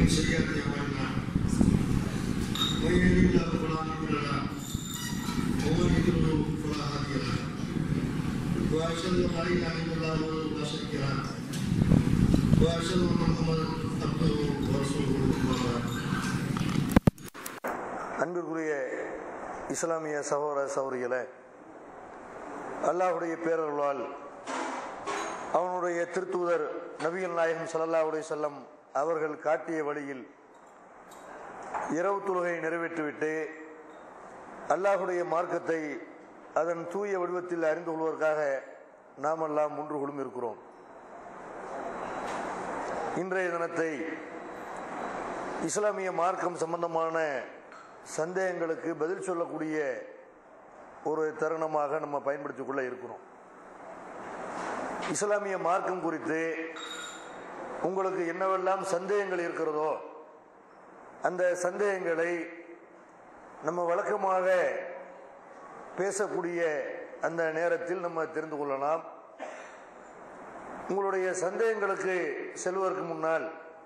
سيئات أعمالنا من يهد الله فلا مضل له ومن يضلل فلا هادي له وأشهد أن لا إله إلا الله وحده لا شريك له وأشهد أن محمدا عبده ورسوله أما بعد அன்பிற்குரிய இஸ்லாமிய சகோதர சௌரிகளை அல்லாஹுடைய பேரருளால் அவனுடைய திருத்தூதர் நபிகள் நாயகம் ஸல்லல்லாஹு அலைஹி வஸல்லம் அவர்கள் காட்டிய வழியில் இரவு தொழுகை நிறைவேற்றிவிட்டு அல்லாஹுடைய மார்க்கத்தை அதன் தூய வடிவத்தில் அறிந்து கொள்வதற்காக நாமெல்லாம் ஒன்று குழுமி இருக்கிறோம் இன்றைய தினத்தை இஸ்லாமிய மார்க்கம் சம்பந்தமான சந்தேகங்களுக்கு பதில் சொல்லக்கூடிய ஒரு தருணமாக நம்ம பயன்படுத்திக் கொள்ள இருக்கிறோம் இஸ்லாமிய மார்க்கம் குறித்து உங்களுக்கு என்னவெல்லாம் சந்தேகங்கள் இருக்கிறதோ அந்த சந்தேகங்களை நம்ம வழக்கமாக பேசக்கூடிய அந்த நேரத்தில் நம்ம தெரிந்து கொள்ளலாம் உங்களுடைய சந்தேகங்களுக்கு செல்வதற்கு முன்னால்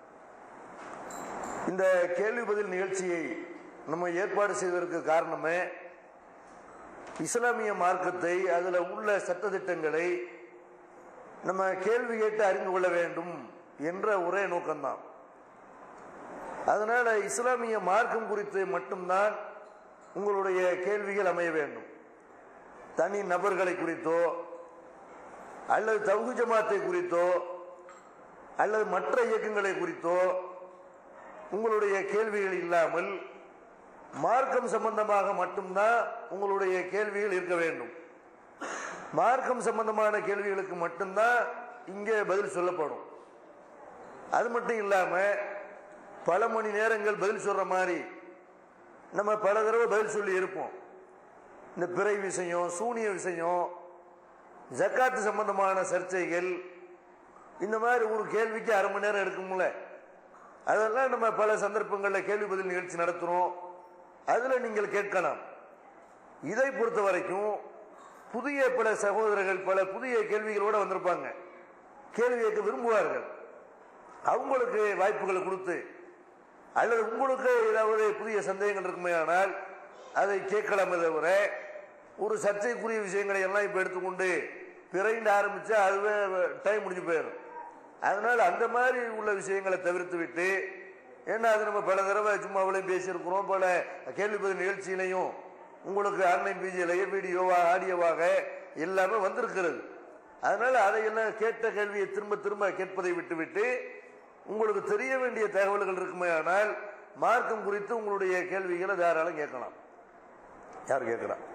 இந்த கேள்வி பதில் நிகழ்ச்சியை நம்ம ஏற்பாடு செய்வதற்கு காரணமே இஸ்லாமிய மார்க்கத்தை அதில் உள்ள சட்டத்திட்டங்களை நம்ம கேள்வி கேட்டு அறிந்து கொள்ள வேண்டும் என்ற ஒரே நோக்கம்தான் அதனால இஸ்லாமிய மார்க்கம் குறித்து மட்டும்தான் உங்களுடைய கேள்விகள் அமைய வேண்டும் தனி நபர்களை குறித்தோ அல்லது தவுகு ஜமாத்தை குறித்தோ அல்லது மற்ற இயக்கங்களை குறித்தோ உங்களுடைய கேள்விகள் இல்லாமல் மார்க்கம் சம்பந்தமாக மட்டும்தான் உங்களுடைய கேள்விகள் இருக்க வேண்டும் மார்க்கம் சம்பந்தமான கேள்விகளுக்கு மட்டும்தான் இங்கே பதில் சொல்லப்படும் அது மட்டும் இல்லாம பல மணி நேரங்கள் பதில் சொல்ற மாதிரி நம்ம பல தடவை பதில் சொல்லி இருப்போம் இந்த பிறை விஷயம் சூனிய விஷயம் ஜக்காத்து சம்பந்தமான சர்ச்சைகள் இந்த மாதிரி ஒரு கேள்விக்கு அரை மணி நேரம் எடுக்கும்ல அதெல்லாம் நம்ம பல சந்தர்ப்பங்களில் கேள்வி பதில் நிகழ்ச்சி நடத்துகிறோம் அதில் நீங்கள் கேட்கலாம் இதை பொறுத்த வரைக்கும் புதிய பல சகோதரர்கள் பல புதிய கேள்விகளோடு வந்திருப்பாங்க கேள்வி கேட்க விரும்புவார்கள் அவங்களுக்கு வாய்ப்புகளை கொடுத்து அல்லது உங்களுக்கு ஏதாவது புதிய சந்தேகங்கள் இருக்குமே ஆனால் அதை கேட்கலாமே தவிர ஒரு சர்ச்சைக்குரிய விஷயங்களை எல்லாம் இப்போ எடுத்துக்கொண்டு பிறைந்து ஆரம்பிச்சா அதுவே டைம் முடிஞ்சு போயிடும் அதனால அந்த மாதிரி உள்ள விஷயங்களை தவிர்த்து விட்டு ஏன்னா அது நம்ம பல தடவை சும்மாவிலையும் பேசியிருக்கிறோம் பல கேள்வி பதில் நிகழ்ச்சியிலையும் உங்களுக்கு ஆன்லைன் பிஜியிலேயே வீடியோவாக ஆடியோவாக எல்லாமே வந்திருக்கிறது அதனால அதையெல்லாம் கேட்ட கேள்வியை திரும்ப திரும்ப கேட்பதை விட்டுவிட்டு உங்களுக்கு தெரிய வேண்டிய தகவல்கள் இருக்குமே ஆனால் மார்க்கம் குறித்து உங்களுடைய கேள்விகளை தாராளம் கேட்கலாம் யார் கேட்கலாம்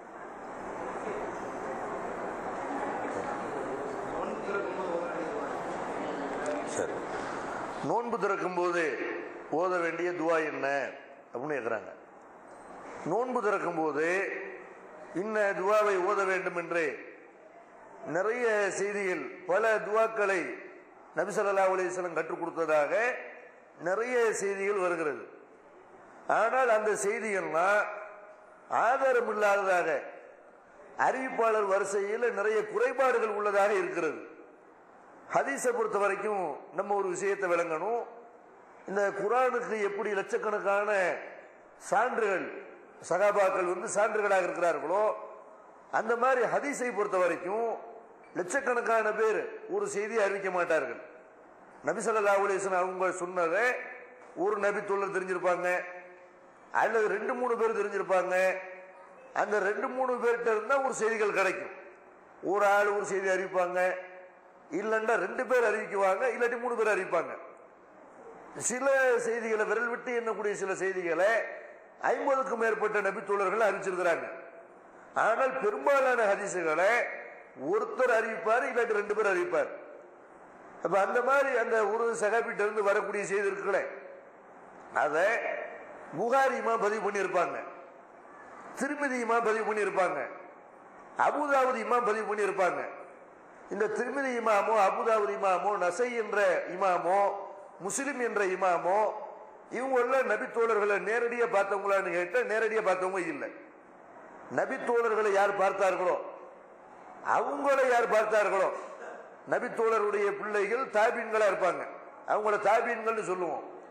சரி நோன்பு திறக்கும் போது ஓத வேண்டிய துவா என்ன அப்படின்னு கேட்குறாங்க நோன்பு திறக்கும் போது இன்ன துவாவை ஓத வேண்டும் என்று நிறைய செய்திகள் பல துவாக்களை நபிசல்லா அலிஸ்லம் கற்றுக் கொடுத்ததாக நிறைய செய்திகள் வருகிறது ஆனால் அந்த செய்திகள்லாம் ஆதாரம் இல்லாததாக அறிவிப்பாளர் வரிசையில் நிறைய குறைபாடுகள் உள்ளதாக இருக்கிறது ஹதீஸை பொறுத்த வரைக்கும் நம்ம ஒரு விஷயத்தை விளங்கணும் இந்த குரானுக்கு எப்படி லட்சக்கணக்கான சான்றுகள் சகாபாக்கள் வந்து சான்றுகளாக இருக்கிறார்களோ அந்த மாதிரி ஹதீஸை பொறுத்த வரைக்கும் லட்சக்கணக்கான பேர் ஒரு செய்தியை அறிவிக்க மாட்டார்கள் நபி சொல்லா அலிஸ்லாம் அவங்க சொன்னதை ஒரு நபி தொழில் தெரிஞ்சிருப்பாங்க அல்லது ரெண்டு மூணு பேர் தெரிஞ்சிருப்பாங்க அந்த ரெண்டு மூணு பேர்கிட்ட இருந்தால் ஒரு செய்திகள் கிடைக்கும் ஒரு ஆள் ஒரு செய்தி அறிவிப்பாங்க இல்லைன்னா ரெண்டு பேர் அறிவிக்குவாங்க இல்லாட்டி மூணு பேர் அறிவிப்பாங்க சில செய்திகளை விரல் விட்டு எண்ணக்கூடிய சில செய்திகளை ஐம்பதுக்கும் மேற்பட்ட நபித்தோழர்கள் அறிவிச்சிருக்கிறாங்க ஆனால் பெரும்பாலான ஹதீசுகளை ஒருத்தர் அறிவிப்பார் இல்லாட்டி ரெண்டு பேர் அறிவிப்பார் அப்ப அந்த மாதிரி அந்த ஒரு சகாபிட்ட இருந்து வரக்கூடிய செய்தி இருக்குல்ல அதை புகாரிமா பதிவு பண்ணியிருப்பாங்க திருமதி இமா பதிவு பண்ணியிருப்பாங்க அபுதாவது இமா பதிவு பண்ணியிருப்பாங்க இந்த திருமதி இமாமோ அபுதாபுத் இமாமோ நசை என்ற இமாமோ முஸ்லிம் என்ற இமாமோ இவங்க எல்லாம் நபி தோழர்களை நேரடியாக பார்த்தவங்களான்னு கேட்டால் நேரடியாக பார்த்தவங்க இல்லை நபி தோழர்களை யார் பார்த்தார்களோ அவங்கள யார் பார்த்தார்களோ நபி தோழருடைய பிள்ளைகள் தாபீன்களா இருப்பாங்க அவங்கள தாபீன்கள்னு சொல்லுவோம்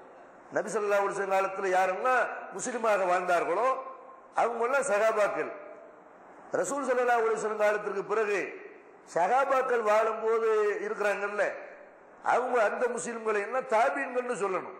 நபி ஸல்லல்லாஹு அலைஹி வஸல்லம் காலத்தில் யாரெல்லாம் முஸ்லிமாக வாழ்ந்தார்களோ அவங்கெல்லாம் சகாபாக்கள் ரசூல் ஸல்லல்லாஹு அலைஹி வஸல்லம் காலத்திற்கு பிறகு சகாபாக்கள் வாழும்போது இருக்கிறாங்கல்ல அவங்க அந்த முஸ்லிம்களை என்ன தாபீன்கள்னு சொல்லணும்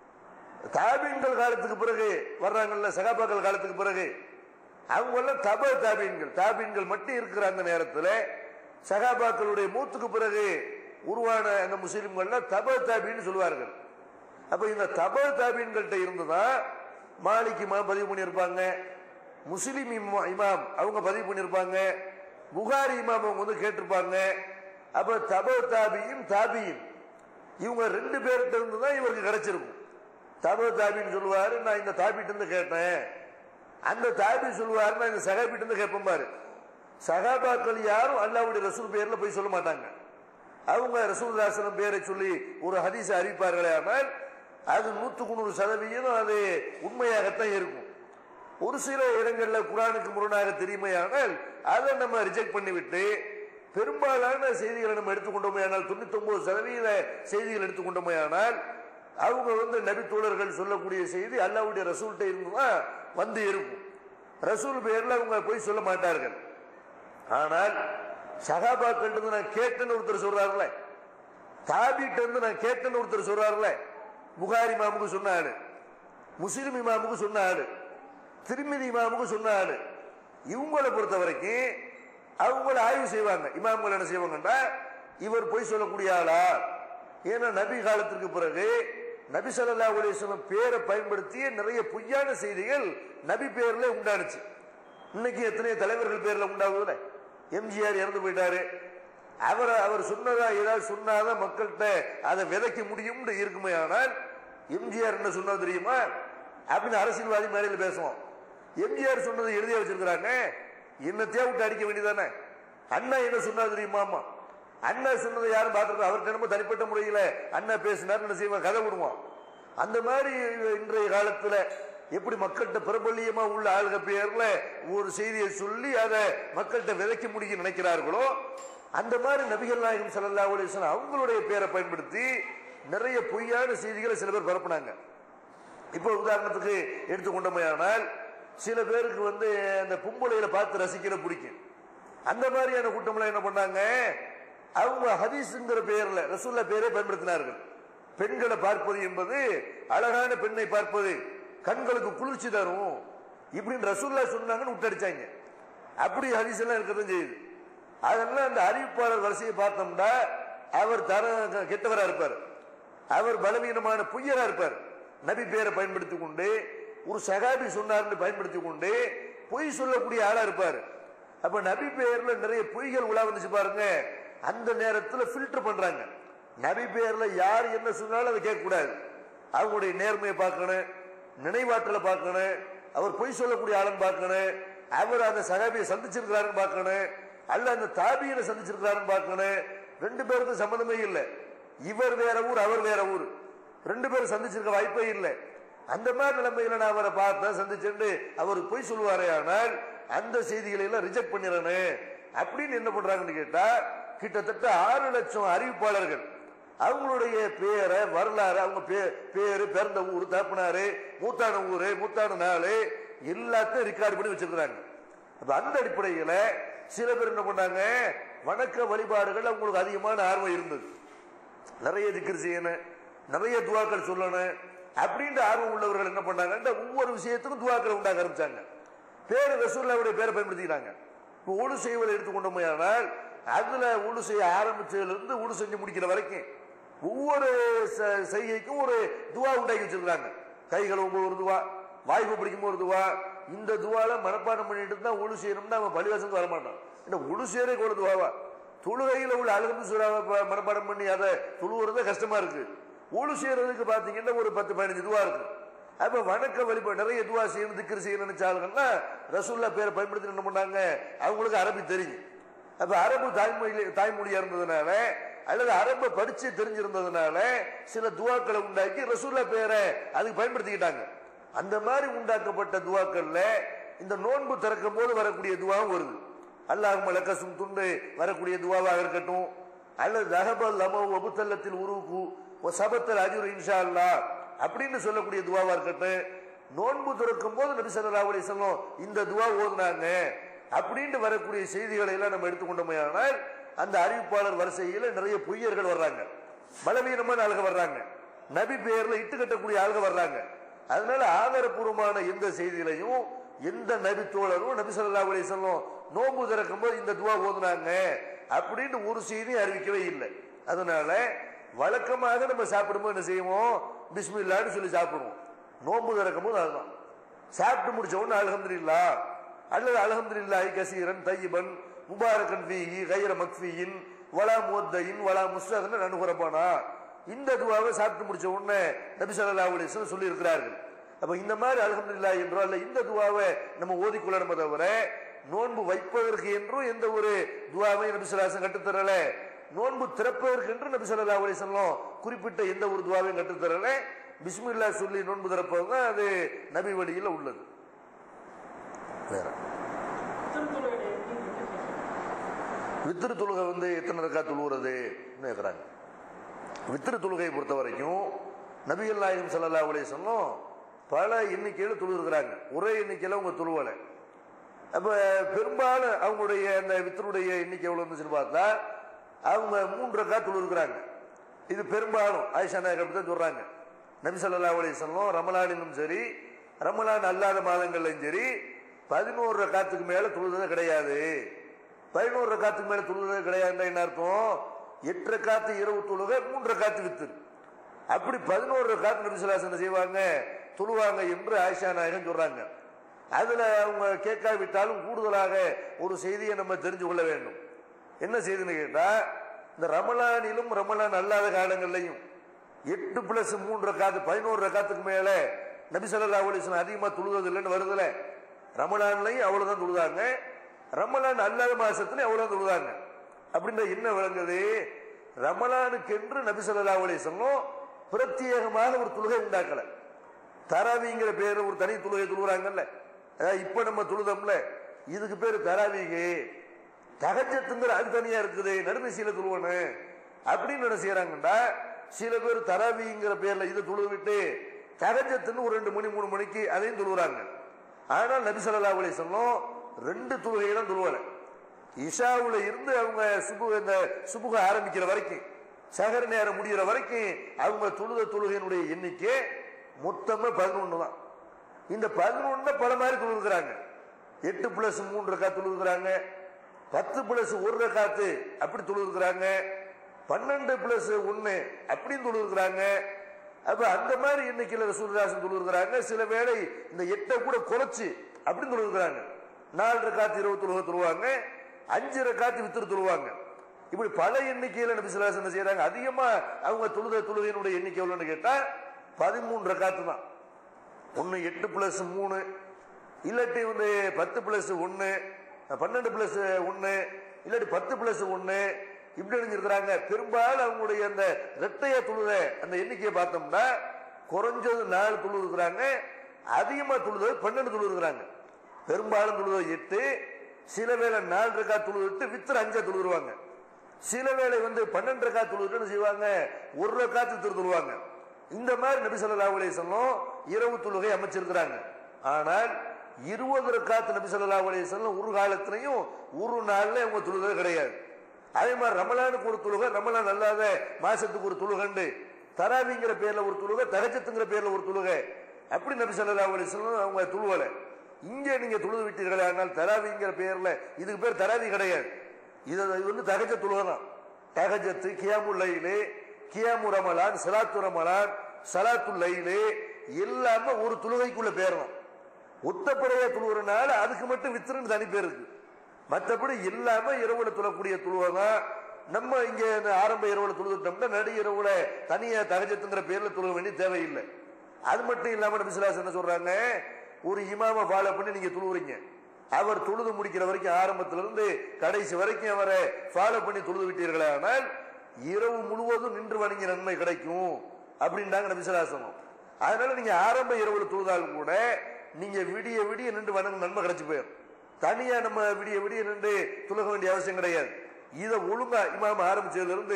தாபீன்கள் காலத்துக்கு பிறகு வர்றாங்கல்ல சகாபாக்கள் காலத்துக்கு பிறகு அவங்க எல்லாம் தப தாபீன்கள் தாபீன்கள் மட்டும் இருக்கிற அந்த நேரத்தில் சகாபாக்களுடைய மூத்துக்கு பிறகு உருவான அந்த முஸ்லிம்கள்ல தப தாபீன்னு சொல்லுவார்கள் அப்ப இந்த தப தாபீன்கள்ட்ட இருந்துதான் மாலிக் இமாம் பதிவு பண்ணியிருப்பாங்க முஸ்லிம் இமா- இமாம் அவங்க பதிவு பண்ணியிருப்பாங்க புகாரி இமாம் அவங்க வந்து கேட்டிருப்பாங்க அப்ப தப தாபியும் தாபியும் இவங்க ரெண்டு பேர்கிட்ட இருந்து தான் இவருக்கு கிடைச்சிருக்கும் தப தாபின்னு சொல்லுவாரு நான் இந்த தாபிட்டு இருந்து கேட்டேன் அந்த தாபி சொல்லுவாரு நான் இந்த சகாபிட்டு இருந்து கேட்பேன் பாரு சகாபாக்கள் யாரும் அல்லாவுடைய ரசூல் பேர்ல போய் சொல்ல மாட்டாங்க அவங்க ரசூல்லாசனம் பேரை சொல்லி ஒரு ஹதீஸை அறிவிப்பார்களே ஆனால் அது நூற்றுக்கு நூறு சதவீதம் அது உண்மையாகத்தான் இருக்கும் ஒரு சில இடங்கள்ல குரானுக்கு முரணாக தெரியுமையானால் அதை நம்ம ரிஜெக்ட் பண்ணிவிட்டு பெரும்பாலான செய்திகளை நம்ம எடுத்துக்கொண்டோமையானால் தொண்ணூத்தி ஒன்பது சதவீத செய்திகள் எடுத்துக்கொண்டோமையானால் அவங்க வந்து நபி தோழர்கள் சொல்லக்கூடிய செய்தி அல்லாவுடைய ரசூல்கிட்ட இருந்துதான் வந்து இருக்கும் ரசூல் பேர்ல அவங்க போய் சொல்ல மாட்டார்கள் ஆனால் சகாபாக்கள் இருந்து நான் கேட்டேன்னு ஒருத்தர் சொல்றாருல தாபிட்ட இருந்து நான் கேட்டேன்னு ஒருத்தர் சொல்றாருல புகாரி மாமுக்கு சொன்ன ஆளு முஸ்லிம் இமாமுக்கு சொன்ன ஆளு திருமதி இமாமுக்கு சொன்ன ஆளு இவங்களை பொறுத்த வரைக்கும் அவங்கள ஆய்வு செய்வாங்க இமாம்கள் என்ன செய்வாங்கன்னா இவர் போய் சொல்லக்கூடிய ஆளா ஏன்னா நபி காலத்திற்கு பிறகு நபி ஸல்லல்லாஹு அலைஹி வஸல்லம் பேரை பயன்படுத்திய நிறைய பொய்யான செய்திகள் நபி பேர்ல உண்டானுச்சு இன்னைக்கு எத்தனை தலைவர்கள் பேர்ல உண்டாகுதுல எம்ஜிஆர் இறந்து போயிட்டாரு அவர் அவர் சொன்னதா ஏதாவது சொன்னாதான் மக்கள்கிட்ட அதை விதைக்க முடியும்னு இருக்குமே ஆனால் எம்ஜிஆர் என்ன சொன்னது தெரியுமா அப்படின்னு அரசியல்வாதி மேடையில் பேசுவோம் எம்ஜிஆர் சொன்னதை எழுதி வச்சிருக்கிறாங்க என்னத்தையா விட்டு அடிக்க வேண்டியதானே அண்ணா என்ன சொன்னார் தெரியுமாமா அண்ணா சொன்னதை யாரும் பார்த்துருக்கோம் அவர்கிட்ட நம்ம தனிப்பட்ட முறையில் அண்ணா பேசினார் என்ன செய்வோம் கதை விடுவோம் அந்த மாதிரி இன்றைய காலத்துல எப்படி மக்கள்கிட்ட பிரபல்யமா உள்ள ஆளுக பேர்ல ஒரு செய்தியை சொல்லி அதை மக்கள்கிட்ட விதைக்க முடியும் நினைக்கிறார்களோ அந்த மாதிரி நபிகள் நாயகம் ஸல்லல்லாஹு அலைஹி வஸல்லம் அவங்களுடைய பேரை பயன்படுத்தி நிறைய பொய்யான செய்திகளை சில பேர் பரப்புனாங்க இப்போ உதாரணத்துக்கு எடுத்துக்கொண்டமையானால் சில பேருக்கு வந்து அந்த பொம்பளையில பார்த்து ரசிக்கிற பிடிக்கும் அந்த மாதிரியான கூட்டம்லாம் என்ன பண்ணாங்க அவங்க ஹதீஸ்ங்கிற பெயர்ல ரசூல்லா பேரே பயன்படுத்தினார்கள் பெண்களை பார்ப்பது என்பது அழகான பெண்ணை பார்ப்பது கண்களுக்கு குளிர்ச்சி தரும் இப்படின்னு ரசூல்லா சொன்னாங்கன்னு விட்டடிச்சாங்க அப்படி ஹதீஸ் எல்லாம் இருக்கதான் செய்யுது அதெல்லாம் அந்த அறிவிப்பாளர் வரிசையை பார்த்தோம்னா அவர் தர கெட்டவரா இருப்பார் அவர் பலவீனமான பொய்யரா இருப்பார் நபி பேரை பயன்படுத்தி கொண்டு ஒரு சகாபி சொன்னார்னு பயன்படுத்தி கொண்டு பொய் சொல்லக்கூடிய ஆளா இருப்பார் அப்ப நபி பேர்ல நிறைய பொய்கள் உலா வந்துச்சு பாருங்க அந்த நேரத்துல ஃபில்டர் பண்றாங்க நபி பேர்ல யார் என்ன சொன்னாலும் அதை கேட்க கூடாது அவங்களுடைய நேர்மையை பார்க்கணும் நினைவாற்றலை பார்க்கணும் அவர் பொய் சொல்லக்கூடிய ஆளுன்னு பார்க்கணும் அவர் அந்த சகாபியை சந்திச்சிருக்கிறாருன்னு பார்க்கணும் அல்ல அந்த தாபியனை சந்திச்சிருக்கிறாருன்னு பார்க்கணும் ரெண்டு பேருக்கும் சம்மந்தமே இல்லை இவர் வேற ஊர் அவர் வேற ஊர் ரெண்டு பேரும் சந்திச்சிருக்க வாய்ப்பே இல்லை அந்த மாதிரி நிலைமையில நான் அவரை பார்த்தேன் சந்திச்சுட்டு அவர் பொய் சொல்லுவாரே ஆனால் அந்த செய்திகளை எல்லாம் ரிஜெக்ட் பண்ணிடணும் அப்படின்னு என்ன பண்றாங்கன்னு கேட்டா கிட்டத்தட்ட ஆறு லட்சம் அறிவிப்பாளர்கள் அவங்களுடைய பேரை வரலாறு அவங்க பே- பேரு பிறந்த ஊர் தப்புனாரு மூத்தான ஊரு மூத்தான நாள் எல்லாத்தையும் ரெக்கார்டு பண்ணி வச்சிருக்கிறாங்க அப்ப அந்த அடிப்படையில சில பேர் என்ன பண்ணாங்க வணக்க வழிபாடுகள் அவங்களுக்கு அதிகமான ஆர்வம் இருந்தது நிறைய திக்கர் செய்யணும் நிறைய துவாக்கள் சொல்லணும் அப்படின்ற ஆர்வம் உள்ளவர்கள் என்ன பண்ணாங்க ஒவ்வொரு விஷயத்துக்கும் துவாக்களை உண்டாக்க ஆரம்பிச்சாங்க பேரு ரசூல்லாவுடைய பேரை பயன்படுத்திக்கிறாங்க இப்போ ஊடு செய்வதை எடுத்துக்கொண்டோமையானால் அதுல ஊடு செய்ய ஆரம்பிச்சதுல இருந்து ஊடு செஞ்சு முடிக்கிற வரைக்கும் ஒவ்வொரு ச- செய்கைக்கும் ஒரு துவா உண்டாக்கி வச்சிருக்காங்க கை கழுவும் ஒரு துவா வாய்ப்பு பிடிக்கும் ஒரு துவா இந்த துவால மனப்பாடம் பண்ணிட்டு தான் ஒழு செய்யணும்னா அவன் பள்ளிவாசலுக்கு வரமாட்டான் இந்த ஒழு செய்யறே கூட துவாவா தொழுகையில உள்ள அழகு சுறாவை மனப்பாடம் பண்ணி அதை தொழுவுறதே கஷ்டமா இருக்கு ஒழு செய்யறதுக்கு பாத்தீங்கன்னா ஒரு பத்து பதினஞ்சு துவா இருக்கு அப்ப வணக்க வழிபாடு நிறைய துவா செய்யணும் திக்கர் செய்யணும் நினைச்சாங்கன்னா ரசூல்லா பேரை பயன்படுத்தி என்ன பண்ணாங்க அவங்களுக்கு அரபி தெரியும் அப்ப அரபு தாய்மொழி தாய்மொழியா இருந்ததுனால அல்லது அரபை படிச்சு தெரிஞ்சிருந்ததுனால சில துவாக்களை உண்டாக்கி ரசூல்லா பேரை அதுக்கு பயன்படுத்திக்கிட்டாங்க அந்த மாதிரி உண்டாக்கப்பட்ட துவாக்கள்ல இந்த நோன்பு திறக்கும் போது வரக்கூடிய துவாவும் வருது அல்லாஹ் மலக்கசும் துண்டு வரக்கூடிய துவாவாக இருக்கட்டும் அல்லது தகபல் லமோ ஒபுத்தல்லத்தில் உருவுக்கு சபத்தல் அஜுர் இன்ஷா அல்லா அப்படின்னு சொல்லக்கூடிய துவாவா இருக்கட்டும் நோன்பு திறக்கும் போது நபி ஸல்லல்லாஹு அலைஹி வஸல்லம் இந்த துவா ஓதுனாங்க அப்படின்னு வரக்கூடிய செய்திகளை எல்லாம் நம்ம எடுத்துக்கொண்டோமையானால் அந்த அறிவிப்பாளர் வரிசையில நிறைய பொய்யர்கள் வர்றாங்க பலவீனமான ஆளுக வர்றாங்க நபி பெயர்ல இட்டு கட்டக்கூடிய ஆளுக வர்றாங்க அதனால ஆதாரபூர்வமான எந்த செய்தியிலையும் எந்த நபி தோழரும் நபி ஸல்லல்லாஹு அலைஹி வஸல்லம் நோன்பு திறக்கும் போது இந்த துவா ஓதுனாங்க அப்படின்னு ஒரு செய்தியும் அறிவிக்கவே இல்லை அதனால வழக்கமாக நம்ம சாப்பிடும்போது என்ன செய்வோம் பிஸ்மில்லான்னு சொல்லி சாப்பிடுவோம் நோன்பு திறக்கும் போது அதுதான் சாப்பிட்டு முடிச்ச உடனே அல்ஹம்துலில்லா அல்லது அல்ஹம்துலில்லாஹி கசீரன் தையிபன் முபாரக்கன் ஃபீஹி கைர மக்ஃபியின் வலா முவத்தையின் வலா முஸ்தகன் அனுகுரப்பானா இந்த துவாவை சாப்பிட்டு முடிச்ச உடனே நபி ஸல்லல்லாஹு அலைஹி வஸல்லம் சொல்லி இருக்கிறார்கள் அப்ப இந்த மாதிரி அல்ஹம்துலில்லாஹ் என்றோ அல்ல இந்த துவாவை நம்ம ஓதிக்கொள்ளணுமே தவிர நோன்பு வைப்பதற்கு என்றும் எந்த ஒரு துவாவை நபி ஸல்லல்லாஹு கட்டுத்தரல நோன்பு திறப்பதற்கு என்று நபி ஸல்லல்லாஹு அலைஹி வஸல்லம் குறிப்பிட்ட எந்த ஒரு துவாவையும் கட்டுத்தரல பிஸ்மில்லா சொல்லி நோன்பு திறப்பது தான் அது நபி வழியில் உள்ளது வேற வித்திரு தொழுகை வந்து எத்தனை ரக்கா தொழுகிறது கேட்குறாங்க வித்திரு தொழுகையை பொறுத்த வரைக்கும் நபிகள் நாயகம் ஸல்லல்லாஹு அலைஹி வஸல்லம் பல எண்ணிக்கையில் தொழுகிறாங்க ஒரே எண்ணிக்கையில் அவங்க தொழுவலை அப்ப பெரும்பாலும் அவங்களுடைய அந்த வித்தருடைய எண்ணிக்கை எவ்வளவு இருந்துச்சுன்னு பார்த்தா அவங்க மூன்று ரக்கா தொழுகிறாங்க இது பெரும்பாலும் ஆயிஷா நாயகம் அப்படி தான் சொல்றாங்க நபி ஸல்லல்லாஹு அலைஹி வஸல்லம் ரமலானிலும் சரி ரமலான் அல்லாத மாதங்கள்லையும் சரி பதினோரு ரக்காத்துக்கு மேல தொழுதது கிடையாது பதினோரு ரக்காத்துக்கு மேல தொழுதது கிடையாதுன்னா என்ன அர்த்தம் எட்டு ரக்காத்து இரவு தொழுகை மூன்று ரக்காத்து வித்து அப்படி பதினோரு ரக்காத்து நபி ஸல்லல்லாஹு அலைஹி வஸல்லம் செய்வாங்க தொழுவாங்க என்று ஆயிஷா நாயகம் சொல்றாங்க அதுல அவங்க கேட்காவிட்டாலும் கூடுதலாக ஒரு செய்தியை நம்ம தெரிஞ்சு கொள்ள வேண்டும் என்ன செய்தின்னு கேட்டா இந்த ரமலானிலும் ரமலான் அல்லாத காலங்கள்லையும் எட்டு பிளஸ் மூன்று ரக்காத்து பதினோரு ரக்காத்துக்கு மேல நபி ஸல்லல்லாஹு அலைஹி வஸல்லம் அதிகமா தொழுவது இல்லைன்னு வருதுல ரமலான்லையும் அவ்வளவுதான் தொழுதாங்க ரமலான் அல்லாத மாசத்துலயும் அவ்வளவுதான் தொழுதாங்க அப்படின்ற என்ன விளங்குது ரமலானுக்கென்று நபி ஸல்லல்லாஹு அலைஹி வஸல்லம் பிரத்யேகமாக ஒரு தொழுகை உண்டாக்கல தராவிங்கிற பேரு ஒரு தனி தொழுகை தொழுகிறாங்கல்ல அதாவது இப்ப நம்ம தொழுதோம்ல இதுக்கு பேரு தராவிகு தகஜத்துங்கிற அது தனியா இருக்குது நடுமைசீல தொழுவனு அப்படின்னு என்ன செய்யறாங்கடா சில பேர் தராவிங்கிற பேர்ல இதை தொழுது விட்டு தகஜத்துன்னு ஒரு ரெண்டு மணி மூணு மணிக்கு அதையும் தொழுகிறாங்க ஆனால் நபி ஸல்லல்லாஹு அலைஹி வஸல்லம் ரெண்டு தொழுகையெல்லாம் தொழுவலை இஷாவுல இருந்து அவங்க சுபு இந்த சுபுக ஆரம்பிக்கிற வரைக்கும் சகர நேரம் முடிகிற வரைக்கும் அவங்க தொழுத தொழுகையினுடைய எண்ணிக்கை மொத்தமா பதினொன்று தான் இந்த பதினொன்னு பல மாதிரி தொழுகிறாங்க எட்டு பிளஸ் மூன்று ரக்கா தொழுகிறாங்க பத்து பிளஸ் ஒரு ரக்காத்து அப்படி தொழுகிறாங்க பன்னெண்டு பிளஸ் ஒன்னு அப்படின்னு தொழுகிறாங்க அப்ப அந்த மாதிரி எண்ணிக்கையில சூரியராசன் தொழுகிறாங்க சில வேளை இந்த எட்டை கூட குறைச்சு அப்படின்னு தொழுகிறாங்க நாலு ரக்காத்து இருபது தொழுக தொழுவாங்க அஞ்சு ரக்காத்து வித்திரு தொழுவாங்க இப்படி பல எண்ணிக்கையில நபி சிலாசன் என்ன செய்யறாங்க அதிகமா அவங்க தொழுத தொழுகையினுடைய எண்ணிக்கை எவ்வளவுன்னு கேட்டா பதிமூன்று ரக்காத்து தான் ஒன்று எட்டு பிளஸ் மூணு இல்லாட்டி வந்து பத்து பிளஸ் ஒன்று பன்னெண்டு பிளஸ் ஒன்று இல்லாட்டி பத்து பிளஸ் ஒன்று இப்படி அணிஞ்சிருக்கிறாங்க பெரும்பாலும் அவங்களுடைய அந்த ரெட்டைய தொழுத அந்த எண்ணிக்கையை பார்த்தோம்னா குறைஞ்சது நாலு தொழு இருக்கிறாங்க அதிகமாக தொழுது பன்னெண்டு தொழு இருக்கிறாங்க பெரும்பாலும் தொழுது எட்டு சில வேளை நாலு ரக்கா தொழுவிட்டு வித்திர அஞ்சா தொழுவாங்க சில வேளை வந்து பன்னெண்டு ரக்கா தொழுவிட்டு செய்வாங்க ஒரு ரக்காத்து வித்திர தொழுவாங்க இந்த மாதிரி நபி ஸல்லல்லாஹு அலைஹி வஸல்லம் இரவு தொழுகை அமைச்சிருக்கிறாங்க ஆனால் இருபது ரக்காத்து நபி ஸல்லல்லாஹு அலைஹி வஸல்லம் ஒரு காலத்திலையும் ஒரு நாள்ல அவங்க தொழுகை கிடையாது அதே மாதிரி ரமலானுக்கு ஒரு தொழுகை ரமலான் அல்லாத மாசத்துக்கு ஒரு தொழுகண்டு தராவிங்கிற பேர்ல ஒரு தொழுகை தகஜத்துங்கிற பேர்ல ஒரு தொழுகை அப்படி நபி ஸல்லல்லாஹு அலைஹி வஸல்லம் அவங்க தொழுவல இங்கே நீங்க தொழுது விட்டீர்களே ஆனால் தராவிங்கிற பேர்ல இதுக்கு பேர் தராவி கிடையாது இது இது வந்து தகஜ தொழுகை தான் தகஜத்து கியாமு லைலு கியாமு ரமலான் சலாத்து ரமலான் சலாத்து லைலு எல்லாமே ஒரு தொழுகைக்குள்ள பேர் தான் ஒத்தப்படையா தொழுகிறனால அதுக்கு மட்டும் வித்திரன்னு தனி பேர் இருக்கு மற்றபடி எல்லாமே இரவுல தொழக்கூடிய தொழுவை தான் நம்ம இங்க இந்த ஆரம்ப இரவுல தொழுதுட்டோம்னா நடு இரவுல தனியா தகஜத்துங்கிற பேர்ல தொழுக வேண்டிய தேவையில்லை அது மட்டும் இல்லாம நபி ஸல்லல்லாஹு என்ன சொல்றாங்க ஒரு இமாம ஃபாலோ பண்ணி நீங்க தொழுவுறீங்க அவர் தொழுது முடிக்கிற வரைக்கும் ஆரம்பத்துல இருந்து கடைசி வரைக்கும் அவரை ஃபாலோ பண்ணி தொழுது விட்டீர்களே ஆனால் இரவு முழுவதும் நின்று வணங்கிய நன்மை கிடைக்கும் அப்படின்றாங்க நபி ஸல்லல்லாஹு அலைஹி வஸல்லம். அதனால நீங்க ஆரம்ப இரவுல தொழுதால் கூட நீங்க விடிய விடிய நின்று வணங்க நன்மை கிடைச்சு போயிடும் தனியா நம்ம விடிய விடிய நின்று துலக வேண்டிய அவசியம் கிடையாது இதை ஒழுங்கா இமாம ஆரம்பிச்சதுல இருந்து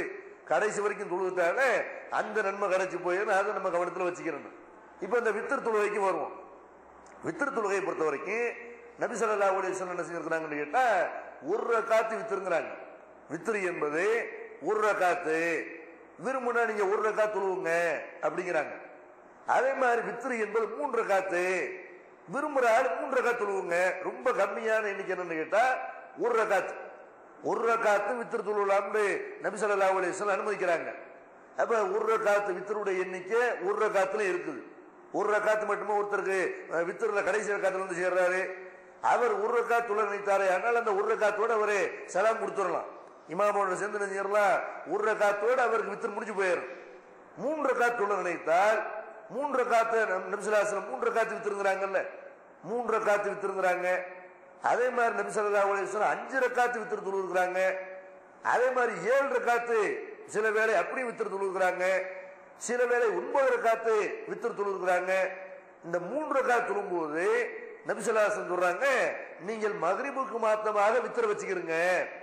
கடைசி வரைக்கும் தொழுவிட்டால அந்த நன்மை கிடைச்சி போயிடும் அதை நம்ம கவனத்தில் வச்சுக்கிறோம் இப்போ இந்த வித்திரு தொழுகைக்கு வருவோம் வித்திரு தொழுகையை பொறுத்த வரைக்கும் நபி ஸல்லல்லாஹு அலைஹி வஸல்லம் என்ன செஞ்சிருக்கிறாங்கன்னு கேட்டா ஒரு ரக்காத்து வித்திருங்கிறாங்க வித்திரு என்பது ஒரு ரக்காத்து விரும்புனா நீங்க ஒரு ரக்காத்து தொழுவுங்க அப்படிங்கிறாங்க அதே மாதிரி வித்திரு என்பது மூன்று ரக்காத்து விரும்புற ஆள் மூன்று ரக்காத்து தொழுவுங்க ரொம்ப கம்மியான எண்ணிக்கை என்னன்னு கேட்டா ஒரு ரக்காத்து ஒரு ரக்காத்து வித்திரு தொழுவலாம்னு நபி ஸல்லல்லாஹு அலைஹி வஸல்லம் அனுமதிக்கிறாங்க அப்ப ஒரு ரக்காத்து வித்தருடைய எண்ணிக்கை ஒரு ரக்காத்துல இருக்குது ஒரு ரக்காத்து மட்டுமே ஒருத்தருக்கு அஹ், வித்தருல கடைசி ரக்காத்துல வந்து சேர்றாரு அவர் ஒரு ரக்காத் தொழில் நினைத்தாரே ஆனால் அந்த ஒரு ரக்காத்தோட அவரு சலாம் கொடுத்துடலாம் இமாமோட சேர்ந்து நினைச்சிடலாம் ஒரு ரக்காத்தோட அவருக்கு வித்தர் முடிஞ்சு போயிடும் மூன்று ரக்காத் தொழில் நினைத்தால் மூன்று ரக்காத்து நபிசுலாசலம் மூன்று ரக்காத்து வித்திருங்கிறாங்கல்ல மூன்று ரக்காத்து வித்திருங்கிறாங்க அதே மாதிரி நபிசல்லா அலிஸ்லாம் அஞ்சு ரக்காத்து வித்திரு தொழுகிறாங்க அதே மாதிரி ஏழு ரக்காத்து சில வேளை அப்படியும் வித்திரு தொழுகிறாங்க சில வேளை ஒன்பது ரக்காத்து வித்திரு தொழுகிறாங்க இந்த மூன்று ரக்காத்து தொழும்போது நபிசல்லாசன் சொல்றாங்க நீங்கள் மகரிபுக்கு மாத்தமாக வித்திர வச்சுக்கிறீங்க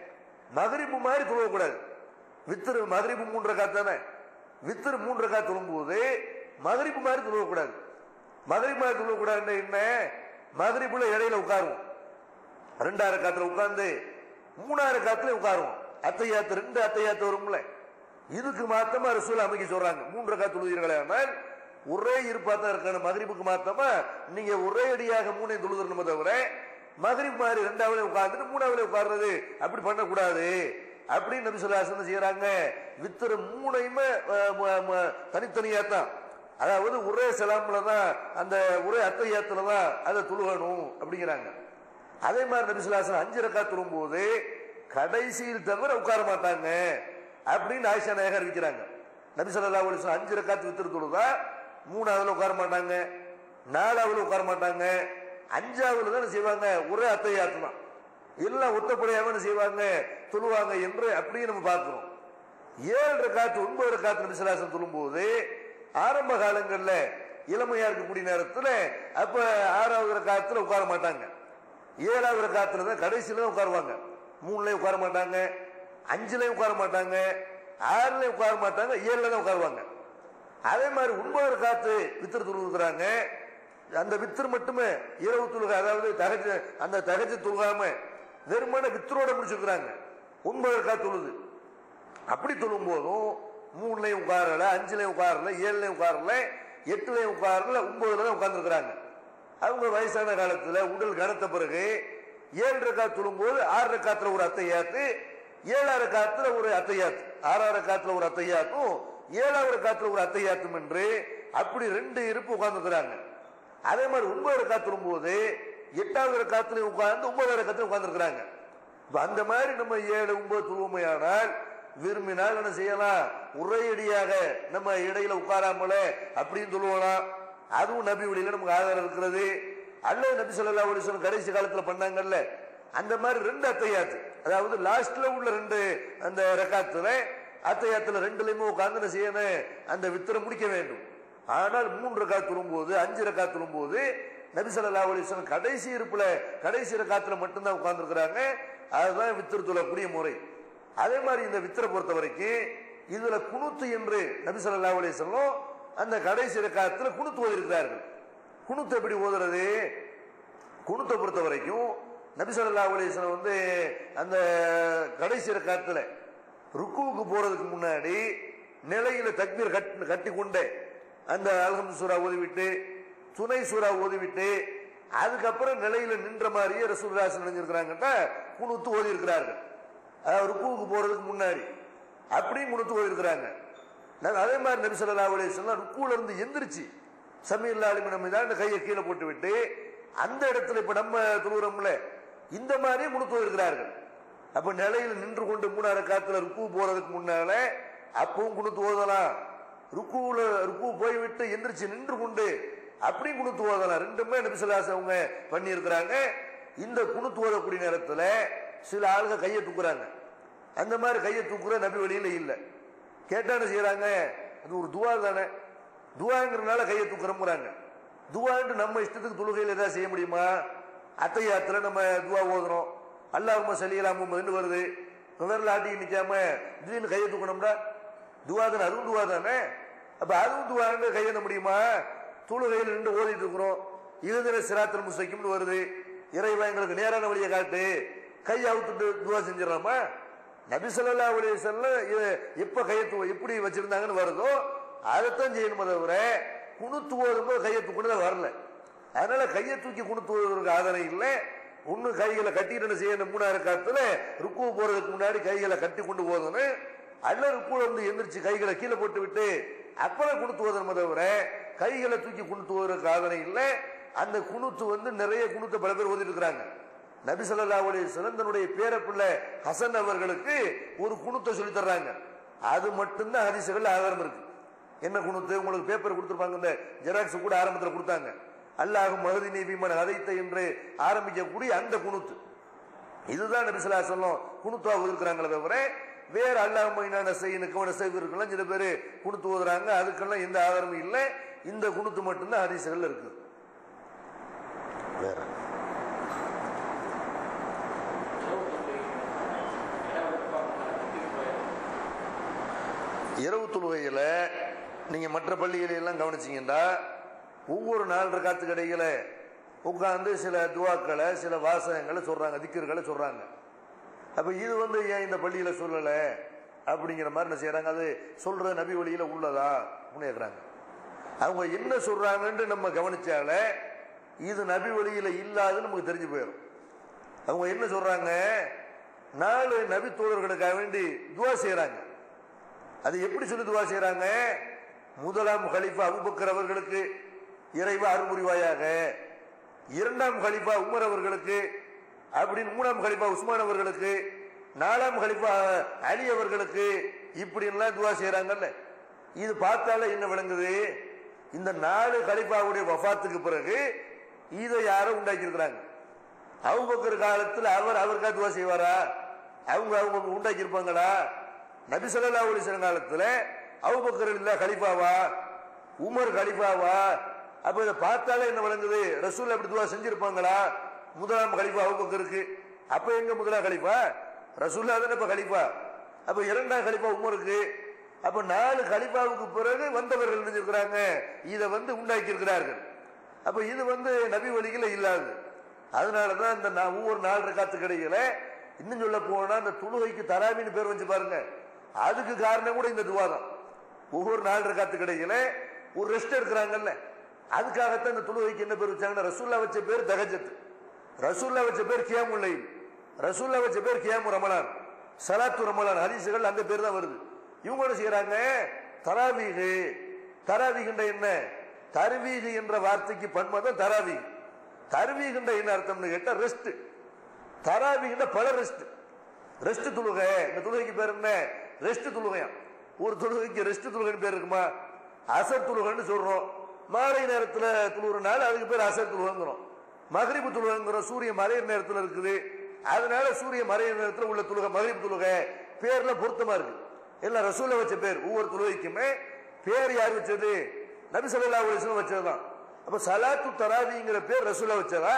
மகரிபு மாதிரி தொழுவக்கூடாது வித்திரு மகரிபு மூன்று ரக்காத்து தானே வித்திரு மூன்று ரக்காத்து தொழும்போது மகரிபு மாதிரி தொழுவக்கூடாது மகரிபு மாதிரி தொழுவக்கூடாது என்ன மகரிபுல இடையில உட்காருவோம் ரெண்டாயிரம் காத்துல உட்கார்ந்து மூணாயிரம் காத்துல உட்காருவோம் அத்தையாத்து ரெண்டு அத்தையாத்து வரும்ல இதுக்கு மாத்தமா ரசூல் அமைக்க சொல்றாங்க மூன்று காத்து தொழுகிறீர்களே ஆனால் ஒரே இருப்பா தான் இருக்கணும் மகரிபுக்கு மாத்தமா நீங்க ஒரே அடியாக மூணை தொழுதுறணுமே தவிர மகரிப் மாதிரி ரெண்டாவது உட்கார்ந்துட்டு மூணாவது உட்கார்றது அப்படி பண்ணக்கூடாது அப்படின்னு நபி சொல்லாசன் செய்யறாங்க வித்திர மூணையுமே அஹ், ம- ம- தனித்தனியா தான் அதாவது ஒரே செலாம்ல தான் அந்த ஒரே அத்தையாத்துல தான் அதை தொழுகணும் அப்படிங்கிறாங்க அதே மாதிரி நபிசுல்லாசன் அஞ்சு ரக்கா தொழும்போது கடைசியில் தவிர உட்கார மாட்டாங்க அப்படின்னு ஆயிஷா நாயகர் அறிவிக்கிறாங்க நபி ஸல்லல்லாஹு அலைஹி வஸல்லம் அஞ்சு ரக்காத்து வித்திரு தொழுதா மூணாவதுல உட்கார மாட்டாங்க நாலாவதுல உட்கார மாட்டாங்க அஞ்சாவதுல தான் செய்வாங்க ஒரே அத்தையாத்து தான் எல்லாம் ஒத்தப்படையாக என்ன செய்வாங்க தொழுவாங்க என்று அப்படியே நம்ம பார்க்கிறோம் ஏழு ரக்காத்து ஒன்பது ரக்காத்து நபிசுல்லாசன் தொழும்போது ஆரம்ப காலங்கள்ல இளமையா இருக்கக்கூடிய நேரத்துல அப்ப ஆறாவது ரக்காத்துல உட்கார மாட்டாங்க ஏழாவது ரக்காத்துல தான் கடைசியில தான் உட்காருவாங்க மூணுலயும் உட்கார மாட்டாங்க அஞ்சுலயும் உட்கார மாட்டாங்க ஆறுலயும் உட்கார மாட்டாங்க ஏழுல தான் உட்காருவாங்க அதே மாதிரி ஒன்பது ரக்காத்து வித்திரு தொழுகிறாங்க அந்த வித்திரு மட்டுமே இரவு தொழுகை அதாவது தகஜ அந்த தகஜ தொழுகாம வெறுமன வித்திரோட முடிச்சிருக்கிறாங்க ஒன்பது ரக்காத்து தொழுது அப்படி தொழும் போதும் மூணுலயும் உட்காரல அஞ்சுலயும் உட்காரல ஏழுலயும் உட்காரல எட்டுலயும் உட்காரல ஒன்பதுல தான் உட்கார்ந்துருக்கிறாங்க அவங்க வயசான காலத்துல உடல் கனத்த பிறகு ஏழு ரக்கா தொழும்போது ஆறு ரக்காத்துல ஒரு அத்தையாத்து ஏழாறு காத்துல ஒரு அத்தையாத்து ஆறாறு காத்துல ஒரு அத்தையாத்தும் ஏழாவது காத்துல ஒரு அத்தையாத்தும் என்று அப்படி ரெண்டு இருப்பு உட்கார்ந்துருக்கிறாங்க அதே மாதிரி ஒன்பது காத்துரும் போது எட்டாவது காத்துல உட்கார்ந்து ஒன்பதாவது காத்துல உட்கார்ந்துருக்கிறாங்க இப்ப அந்த மாதிரி நம்ம ஏழு ஒன்பது துருவமையானால் விரும்பினால் என்ன செய்யலாம் உரையடியாக நம்ம இடையில உட்காராமலே அப்படின்னு சொல்லுவோம் அதுவும் நபி வழியில நமக்கு ஆதாரம் இருக்கிறது அல்லது நபி ஸல்லல்லாஹு அலைஹி வஸல்லம் கடைசி காலத்துல பண்ணாங்கல்ல அந்த மாதிரி ரெண்டு அத்தையாத்து அதாவது லாஸ்ட்ல உள்ள ரெண்டு அந்த ரக்காத்துல அத்தையாத்துல ரெண்டுலயுமே உட்கார்ந்து என்ன செய்யணும் அந்த வித்திரை முடிக்க வேண்டும் ஆனால் மூன்று ரக்காத் தொழும்போது அஞ்சு ரக்காத் தொழும்போது நபி ஸல்லல்லாஹு அலைஹி வஸல்லம் கடைசி இருப்புல கடைசி ரக்காத்துல மட்டும்தான் உட்கார்ந்துருக்கிறாங்க அதுதான் வித்திரு தொழக்கூடிய முறை அதே மாதிரி இந்த வித்திரை பொறுத்த வரைக்கும் இதுல குணுத்து என்று நபி ஸல்லல்லாஹு அலைஹி வஸல்லம் அந்த கடைசி ரக்காத்துல குணுத்து ஓதிருக்கிறார்கள் குணுத்து எப்படி ஓதுறது குணுத்தை பொறுத்த வரைக்கும் நபி ஸல்லல்லாஹு அலைஹி வஸல்லம் வந்து அந்த கடைசி ரக்காத்துல ருக்குவுக்கு போறதுக்கு முன்னாடி நிலையில தக்பீர் கட் கட்டி கொண்டே அந்த அல்ஹம்து சூரா ஓதிவிட்டு துணை சூரா ஓதிவிட்டு அதுக்கப்புறம் நிலையில நின்ற மாதிரியே ரசூல்லாஸ் நினைஞ்சிருக்கிறாங்கன்னா குணுத்து ஓதி இருக்கிறார்கள் அதாவது ருக்குவுக்கு போறதுக்கு முன்னாடி அப்படியும் குணுத்து ஓதி இருக்கிறாங்க நாங்க அதே மாதிரி நபி ஸல்லல்லாஹு அலைஹி வஸல்லம் ருக்குல இருந்து எந்திரிச்சு சமீல்லா அலிமி நம்ம தான் கையை கீழே போட்டு விட்டு அந்த இடத்துல இப்ப நம்ம தொழுகிறோம்ல இந்த மாதிரியே குணுத்து இருக்கிறார்கள் அப்ப நிலையில் நின்று கொண்டு மூணாறு காத்துல ருக்கு போறதுக்கு முன்னால அப்பவும் குணுத்து ஓதலாம் ருக்குல ருக்கு போய்விட்டு எந்திரிச்சு நின்று கொண்டு அப்படியும் குணுத்து ஓதலாம் ரெண்டுமே நபிசல்லாஸ் அவங்க பண்ணி இருக்கிறாங்க இந்த குணுத்து ஓதக்கூடிய நேரத்துல சில ஆளுங்க கையை தூக்குறாங்க அந்த மாதிரி கையை தூக்குற நபி வழியில இல்ல கேட்டா என்ன செய்யறாங்க அது ஒரு துவா தானே துவாங்கிறனால கையை தூக்குறோம்ங்கிறாங்க துவான்ட்டு நம்ம இஷ்டத்துக்கு தொழுகையில் ஏதாவது செய்ய முடியுமா அத்தையாத்துல நம்ம துவா ஓதுறோம் அல்லாஹும சலியலாம் முகமதுன்னு வருது விரல ஆட்டி நிக்காம திடீர்னு கையை தூக்கணும்டா துவா தானே அதுவும் துவா தானே அப்ப அதுவும் துவான்னு கையெண்ண முடியுமா தொழுகையில் நின்று ஓதிட்டு இருக்கிறோம் இருதின சிராத்தல் முஸ்தகிம்னு வருது இறைவா எங்களுக்கு நேரான வழியை காட்டு கை அவுத்துட்டு துவா செஞ்சிடலாமா நபி ஸல்லல்லாஹு அலைஹி வஸல்லம் இது எப்ப கையை தூ- எப்படி வச்சிருந்தாங்கன்னு வருதோ அதைத்தான் செய்யணுமே தவிர குணுத்து ஓதும்போது கையை தூக்குனது வரல அதனால கையை தூக்கி குணுத்து ஓதுறதுக்கு ஆதரவு இல்லை ஒண்ணு கைகளை கட்டிட்டு என்ன செய்யணும் மூணாயிரம் காலத்துல ருக்கு போறதுக்கு முன்னாடி கைகளை கட்டி கொண்டு போகணும் அல்ல ருக்கு வந்து எந்திரிச்சு கைகளை கீழே போட்டு விட்டு அப்புறம் குணுத்து ஓதணுமே தவிர கைகளை தூக்கி குணுத்து ஓதுறதுக்கு ஆதரவு இல்லை அந்த குணுத்து வந்து நிறைய குணுத்தை பல பேர் ஓதிட்டு இருக்கிறாங்க நபி ஸல்லல்லாஹு அலைஹி வஸல்லம் தன்னுடைய பேரப்பிள்ளை ஹசன் அவர்களுக்கு ஒரு குணுத்தை சொல்லி தர்றாங்க அது மட்டும்தான் ஹதீசுகள் ஆதாரம் இருக்கு என்ன குணுத்து உங்களுக்கு பேப்பர் கொடுத்துருப்பாங்க இந்த ஜெராக்ஸ் கூட ஆரம்பத்தில் கொடுத்தாங்க அல்லாஹ் மகதி நீவிமன் அதைத்த என்று ஆரம்பிக்கக்கூடிய அந்த குணுத்து இதுதான் நபி ஸல்லல்லாஹு அலைஹி வஸல்லம் குணுத்தா இருக்கிறாங்களே தவிர வேற அல்லாஹ் மைனான செய்யணும் கவன செய்வர்கள்லாம் சில பேர் குணுத்து ஓதுறாங்க அதுக்கெல்லாம் எந்த ஆதாரமும் இல்லை இந்த குணுத்து மட்டும்தான் ஹதீசுகள் இருக்குது வேற இரவு தொழுகையில நீங்க மற்ற பள்ளிகளை எல்லாம் கவனிச்சீங்கன்னா ஒவ்வொரு நாள் காத்து கடையில உட்கார்ந்து சில துவாக்களை சில வாசகங்களை சொல்றாங்க திக்கர்களை சொல்றாங்க அப்ப இது வந்து ஏன் இந்த பள்ளியில சொல்லல அப்படிங்கிற மாதிரி என்ன செய்யறாங்க அது சொல்ற நபி வழியில உள்ளதா அப்படின்னு கேக்குறாங்க அவங்க என்ன சொல்றாங்கன்னு நம்ம கவனிச்சால இது நபி வழியில இல்லாதுன்னு நமக்கு தெரிஞ்சு போயிடும் அவங்க என்ன சொல்றாங்க நாலு நபி தோழர்களுக்காக வேண்டி துவா செய்யறாங்க அது எப்படி சொல்லி துவா செய்யறாங்க முதலாம் கலிஃபா அபுபக்கர் அவர்களுக்கு இறைவா அருள்புரிவாயாக இரண்டாம் கலிஃபா உமர் அவர்களுக்கு அப்படின்னு மூணாம் கலிஃபா உஸ்மான் அவர்களுக்கு நாலாம் கலிஃபா அலி அவர்களுக்கு இப்படி எல்லாம் துவா செய்யறாங்கல்ல இது பார்த்தாலே என்ன விளங்குது இந்த நாலு கலிஃபாவுடைய வஃபாத்துக்கு பிறகு இதை யாரோ உண்டாக்கி இருக்கிறாங்க அபுபக்கர் காலத்தில் அவர் அவருக்கா துவா செய்வாரா அவங்க அவங்க உண்டாக்கி இருப்பாங்களா நபி ஸல்லல்லாஹு அலைஹி வஸல்லம் காலத்துல அபூபக்கர் இல்ல கலிஃபாவா உமர் கலிஃபாவா அப்ப இதை பார்த்தாலே என்ன விளங்குது ரசூல் அப்படி துவா செஞ்சிருப்பாங்களா முதலாம் கலிஃபா அபூபக்கருக்கு அப்ப எங்க முதலாம் கலிஃபா ரசூல்லா தானே இப்ப கலிஃபா அப்ப இரண்டாம் கலிஃபா உமருக்கு அப்ப நாலு கலிஃபாவுக்கு பிறகு வந்தவர்கள் நினைச்சிருக்கிறாங்க இதை வந்து உண்டாக்கி இருக்கிறார்கள் அப்ப இது வந்து நபி வழிகள இல்லாது அதனாலதான் இந்த நா- ஒவ்வொரு நாள் காத்து கிடைக்கல இன்னும் சொல்ல போனா இந்த துளுகைக்கு தராமின்னு பேர் வச்சு பாருங்க அதுக்கு காரணம் கூட இந்த துவா தான் ஒவ்வொரு நாள் காத்து கிடைக்கல ஒரு ரெஸ்ட் எடுக்கிறாங்கல்ல அதுக்காகத்தான் இந்த துளுகைக்கு என்ன பேர் வச்சாங்கன்னா ரசூல்லா வச்ச பேர் தகஜத் ரசூல்லா வச்ச பேர் கியாமுல்லை ரசூல்லா வச்ச பேர் கியாமு ரமலான் சலாத்து ரமலான் ஹதீசுகள் அந்த பேர் தான் வருது இவங்க என்ன செய்யறாங்க தராவீகு தராவீகுன்ற என்ன தருவீகு என்ற வார்த்தைக்கு பன்மதம் தராவீகு தருவீகுன்ற என்ன அர்த்தம்னு கேட்டா ரெஸ்ட் தராவீகுன்ற பல ரெஸ்ட் ரெஸ்ட் தொழுகை இந்த தொழுகைக்கு பேர் என்ன ரெஸ்ட் தொழுகையா ஒரு தொழுகைக்கு ரெஸ்ட் தொழுகைன்னு பேர் இருக்குமா அசர் தொழுகைன்னு சொல்றோம் மாலை நேரத்துல தொழுகிறனால அதுக்கு பேர் அசர் தொழுகைங்கிறோம் மகரிபு தொழுகைங்கிறோம் சூரியன் மறையிற நேரத்துல இருக்குது அதனால சூரிய மறையிற நேரத்துல உள்ள தொழுகை மகரிபு தொழுகை பேர்ல பொருத்தமா இருக்கு எல்லாம் ரசூல வச்ச பேர் ஒவ்வொரு தொழுகைக்குமே பேர் யார் வச்சது நபி ஸல்லல்லாஹு அலைஹி வஸல்லம் வச்சதுதான் அப்ப சலாத்து தராவிங்கிற பேர் ரசூலா வச்சதா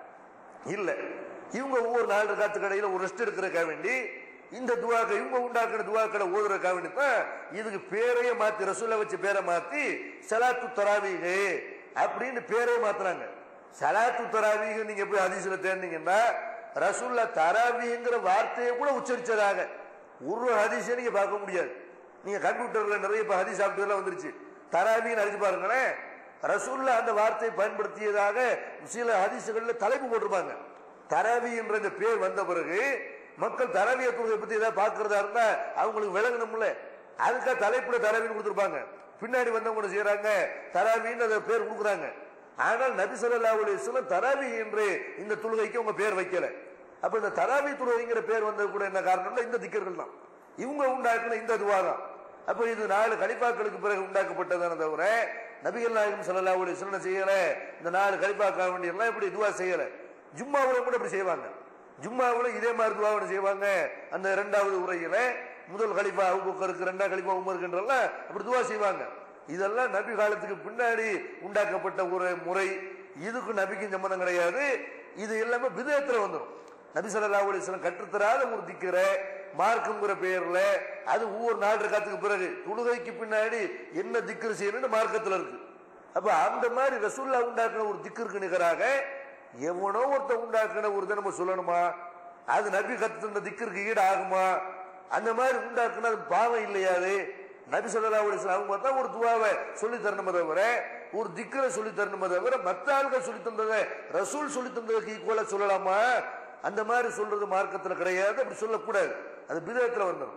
இல்ல இவங்க ஒவ்வொரு நாள் காத்து கடையில ஒரு ரெஸ்ட் எடுக்கிறதுக்காக வேண்டி இந்த துவாக்கள் இவங்க உண்டாக்குற துவாக்களை ஓதுறதுக்காக வேண்டி தான் இதுக்கு பேரையே மாத்தி ரசூலை வச்சு பேரை மாத்தி சலாத்து தராவீகு அப்படின்னு பேரே மாத்துறாங்க சலாத்து தராவீகு நீங்க போய் ஹதீஸ்ல தேர்ந்தீங்கன்னா ரசூல்லா தராவீங்கிற வார்த்தையை கூட உச்சரிச்சதாக ஒரு ஹதீஸை நீங்க பார்க்க முடியாது நீங்க கம்ப்யூட்டர்ல நிறைய இப்ப ஹதீஸ் சாப்பிட்டுலாம் வந்துருச்சு தராவின்னு அடிச்சு பாருங்களேன் ரசூல்லா அந்த வார்த்தையை பயன்படுத்தியதாக சில ஹதீசுகள்ல தலைப்பு போட்டிருப்பாங்க தராவி என்ற இந்த பேர் வந்த பிறகு மக்கள் தராவிய தொழுகை பத்தி ஏதாவது பார்க்கறதா இருந்தா அவங்களுக்கு விளங்கணும்ல அதுக்காக தலைப்புல தராவின்னு கொடுத்திருப்பாங்க பின்னாடி வந்தவங்க என்ன செய்யறாங்க தராவின்னு அந்த பேர் கொடுக்குறாங்க ஆனால் நபி ஸல்லல்லாஹு அலைஹி வஸல்லம் தராவி என்று இந்த தொழுகைக்கு உங்க பேர் வைக்கல அப்ப இந்த தராவி தொழுகைங்கிற பேர் வந்தது கூட என்ன காரணம்னா இந்த திக்கர்கள் தான் இவங்க உண்டாக்குன இந்த துவா தான் அப்ப இது நாலு கலிப்பாக்களுக்கு பிறகு உண்டாக்கப்பட்டதான தவிர நபிகள் நாயகம் ஸல்லல்லாஹு அலைஹி வஸல்லம் செய்யல இந்த நாலு கலிப்பாக்க வேண்டிய எல்லாம் இப்படி துவா செய்யல ஜும்மாவுல கூட இப்படி செய்வாங்க ஜும்மாவுல இதே மாதிரி துவாவை செய்வாங்க அந்த இரண்டாவது உரையில முதல் கலிஃபா அபூபக்கருக்கு இரண்டாம் கலிஃபா உமருக்குன்றெல்லாம் அப்படி துவா செய்வாங்க இதெல்லாம் நபி காலத்துக்கு பின்னாடி உண்டாக்கப்பட்ட ஒரு முறை இதுக்கு நபிக்கும் சம்மந்தம் கிடையாது இது எல்லாமே விதயத்துல வந்துடும் நபி ஸல்லல்லாஹு அலைஹி வஸல்லம் கற்றுத்தராத ஒரு திக்கிற மார்க்குங்கிற பெயர்ல அது ஒவ்வொரு நாலு ரக்காத்துக்கு பிறகு தொழுகைக்கு பின்னாடி என்ன திக்ரு செய்யணும்னு மார்க்கத்துல இருக்கு அப்ப அந்த மாதிரி ரசூல்லா உண்டாக்குன ஒரு திக்கிற்கு நிகராக எவனோ ஒருத்தன் உண்டாக்குன ஒரு இதை நம்ம சொல்லணுமா அது நபி கத்து தந்த திக்கிற்கு ஈடு ஆகுமா அந்த மாதிரி உண்டாக்குனா அது பாவம் இல்லையா அது நபி சொல்லா அவங்க தான் ஒரு துவாவை சொல்லி தரணுமே தவிர ஒரு திக்கரை சொல்லி தரணுமே தவிர மற்ற ஆள்கள் சொல்லி தந்ததை ரசூல் சொல்லி தந்ததுக்கு ஈக்குவலா சொல்லலாமா அந்த மாதிரி சொல்றது மார்க்கத்துல கிடையாது அப்படி சொல்லக்கூடாது அது பிதத்துல வந்துடும்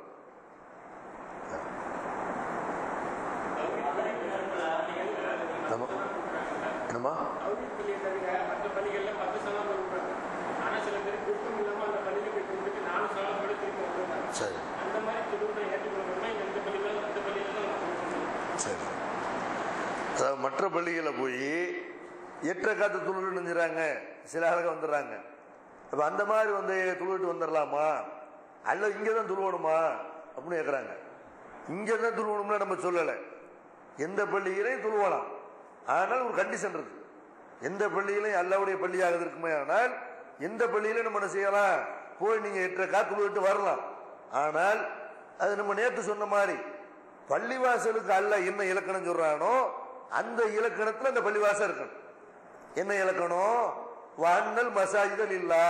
ஆமா. என்னம்மா தௌஹீத் பள்ளியை தவிர மற்ற பள்ளிகள்ல பத்து சலாம் கொடுக்குறாங்க ஆனா சில பேர் குற்றம் இல்லாம அந்த பள்ளியில போய் கொடுத்துட்டு நாலு சலாம் கூட திருப்பி வந்துருக்காங்க சரி அந்த மாதிரி தொழுகை ஏற்றுக்கொள்ளணும்னா இந்த பள்ளியில இந்த பள்ளியில தான் நம்ம கொடுக்கணும் சரி அதாவது மற்ற பள்ளிகளில் போய் எட்டரை காத்து துளுட்டு நினைஞ்சிடறாங்க சில ஆளுங்க வந்துடுறாங்க அப்ப அந்த மாதிரி வந்து துளுட்டு வந்துடலாமா அல்ல இங்கே தான் துருவணுமா அப்படின்னு கேட்குறாங்க இங்கே தான் துருவணும்னா நம்ம சொல்லலை எந்த பள்ளியிலையும் துருவலாம் ஆனால் ஒரு கண்டிஷன் இருக்கு எந்த பள்ளியிலையும் அல்லாவுடைய பள்ளியாக இருக்குமே ஆனால் எந்த பள்ளியிலும் நம்ம என்ன செய்யலாம் போய் நீங்க எட்டரை காத்து துளுட்டு வரலாம் ஆனால் அது நம்ம நேற்று சொன்ன மாதிரி பள்ளிவாசலுக்கு அல்ல என்ன இலக்கணம் சொல்றானோ அந்த இலக்கணத்துல அந்த பள்ளிவாசல் இருக்கணும் என்ன இலக்கணம் வண்ணல் மசாஜிதல் இல்லா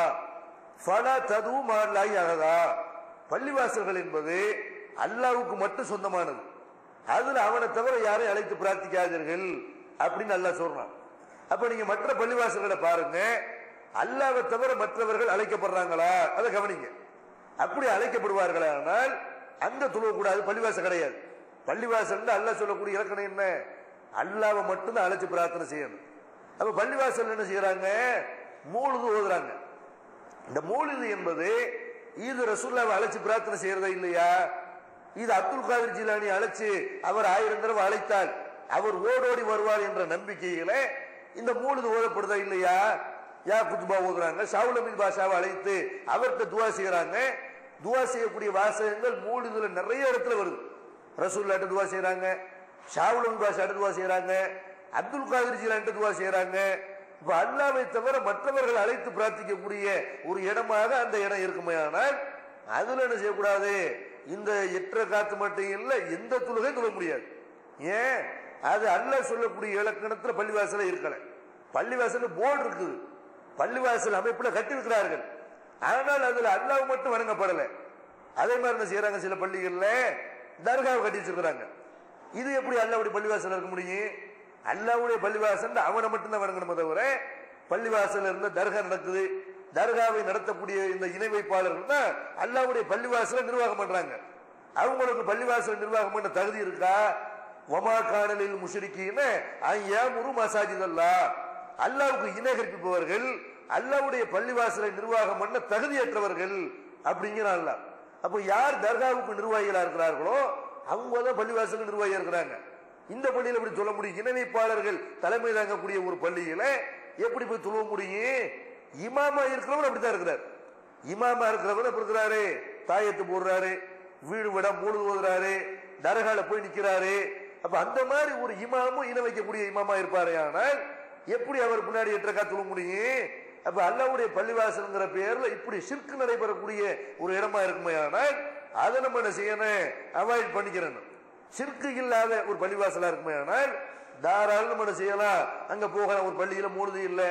ஃபல தது மாலாய் அகதா பள்ளிவாசல்கள் என்பது அல்லாவுக்கு மட்டும் சொந்தமானது அதுல அவனை தவிர யாரையும் அழைத்து பிரார்த்திக்காதீர்கள் அப்படின்னு அல்லாஹ் சொல்றான் அப்ப நீங்க மற்ற பள்ளிவாசல்களை பாருங்க அல்லாவை தவிர மற்றவர்கள் அழைக்கப்படுறாங்களா அதை கவனிங்க அப்படி அழைக்கப்படுவார்களே ஆனால் அங்க தொழக்கூடாது பள்ளிவாசல் கிடையாது பள்ளிவாசல் அல்லாஹ் சொல்லக்கூடிய இலக்கணம் என்ன அல்லாவை மட்டும்தான் அழைச்சு பிரார்த்தனை செய்யணும் அப்ப பள்ளிவாசல் என்ன செய்யறாங்க மூழுது ஓதுறாங்க இந்த மூலிது என்பது இது ரசூல்லாவை அழைச்சு பிரார்த்தனை செய்யறதா இல்லையா இது அப்துல் காதிர் ஜிலானி அழைச்சு அவர் ஆயிரம் தடவை அழைத்தால் அவர் ஓடோடி வருவார் என்ற நம்பிக்கையில இந்த மூலிது ஓதப்படுதா இல்லையா யா குத்துபா ஓதுறாங்க ஷாவுல் அமீன் பாஷாவை அழைத்து அவர்கிட்ட துவா செய்யறாங்க துவா செய்யக்கூடிய வாசகங்கள் மூலிதுல நிறைய இடத்துல வருது ரசூல்லாட்ட துவா செய்யறாங்க ஷாவுல் அமீன் பாஷாட்ட துவா செய்யறாங்க அப்துல் காதிர் ஜிலான்ட்ட துவா செய்யறாங்க இப்ப அல்லாவை தவிர மற்றவர்கள் அழைத்து பிரார்த்திக்கக்கூடிய ஒரு இடமாக அந்த இடம் இருக்குமே ஆனால் அதுல என்ன செய்யக்கூடாது இந்த எற்ற காத்து மட்டும் இல்ல எந்த தொழுகையும் தொழ முடியாது ஏன் அது அல்லாஹ் சொல்லக்கூடிய இலக்கணத்துல பள்ளிவாசல இருக்கல பள்ளிவாசல் போர்டு இருக்குது பள்ளிவாசல் அமைப்புல கட்டியிருக்கிறார்கள் ஆனால் அதுல அல்லாஹ் மட்டும் வணங்கப்படல அதே மாதிரி என்ன செய்யறாங்க சில பள்ளிகள்ல தர்காவை கட்டி வச்சிருக்கிறாங்க இது எப்படி அல்லாவுடைய பள்ளிவாசல் இருக்க முடியும் அல்லாவுடைய பள்ளிவாசல் அவனை மட்டும்தான் வணங்கணுமே தவிர பள்ளிவாசல் இருந்த தர்கா நடக்குது தர்காவை நடத்தக்கூடிய இந்த இணை வைப்பாளர்கள் தான் அல்லாவுடைய பள்ளிவாசலை நிர்வாகம் பண்றாங்க அவங்களுக்கு பள்ளிவாசல் நிர்வாகம் பண்ண தகுதி இருக்கா ஒமா காணலில் முஷரிக்கின்னு ஐயா முரு மசாஜித் அல்லா அல்லாவுக்கு இணை கற்பிப்பவர்கள் அல்லாவுடைய பள்ளிவாசலை நிர்வாகம் பண்ண தகுதியற்றவர்கள் அப்படிங்கிற அல்லாஹ் அப்போ யார் தர்காவுக்கு நிர்வாகிகளா இருக்கிறார்களோ அவங்க தான் பள்ளிவாசலுக்கு நிர்வாகியா இருக்கிறாங்க இந்த பள்ளியில எப்படி சொல்ல முடியும் இணைப்பாளர்கள் தலைமை தாங்கக்கூடிய ஒரு பள்ளியில எப்படி போய் துளவ முடியும் இமாமா இருக்கிறவன் அப்படித்தான் இருக்கிறார் இமாமா இருக்கிறவன் எப்படி இருக்கிறாரு தாயத்து போடுறாரு வீடு விட மூடு ஓதுறாரு தரகால போய் நிக்கிறாரு அப்ப அந்த மாதிரி ஒரு இமாமும் இணை வைக்கக்கூடிய இமாமா இருப்பாரு ஆனால் எப்படி அவர் பின்னாடி எட்டக்கா துள முடியும் அப்ப அல்லாவுடைய பள்ளிவாசல்ங்கிற பேர்ல இப்படி சிற்கு நடைபெறக்கூடிய ஒரு இடமா இருக்குமே ஆனால் அதை நம்ம என்ன செய்யணும் அவாய்ட் பண்ணிக்கிறணும் சிற்கு இல்லாத ஒரு பள்ளிவாசலா இருக்குமே ஆனால் தாராளம் நம்ம என்ன செய்யலாம் அங்க போகலாம் ஒரு பள்ளியில மூடுது இல்லை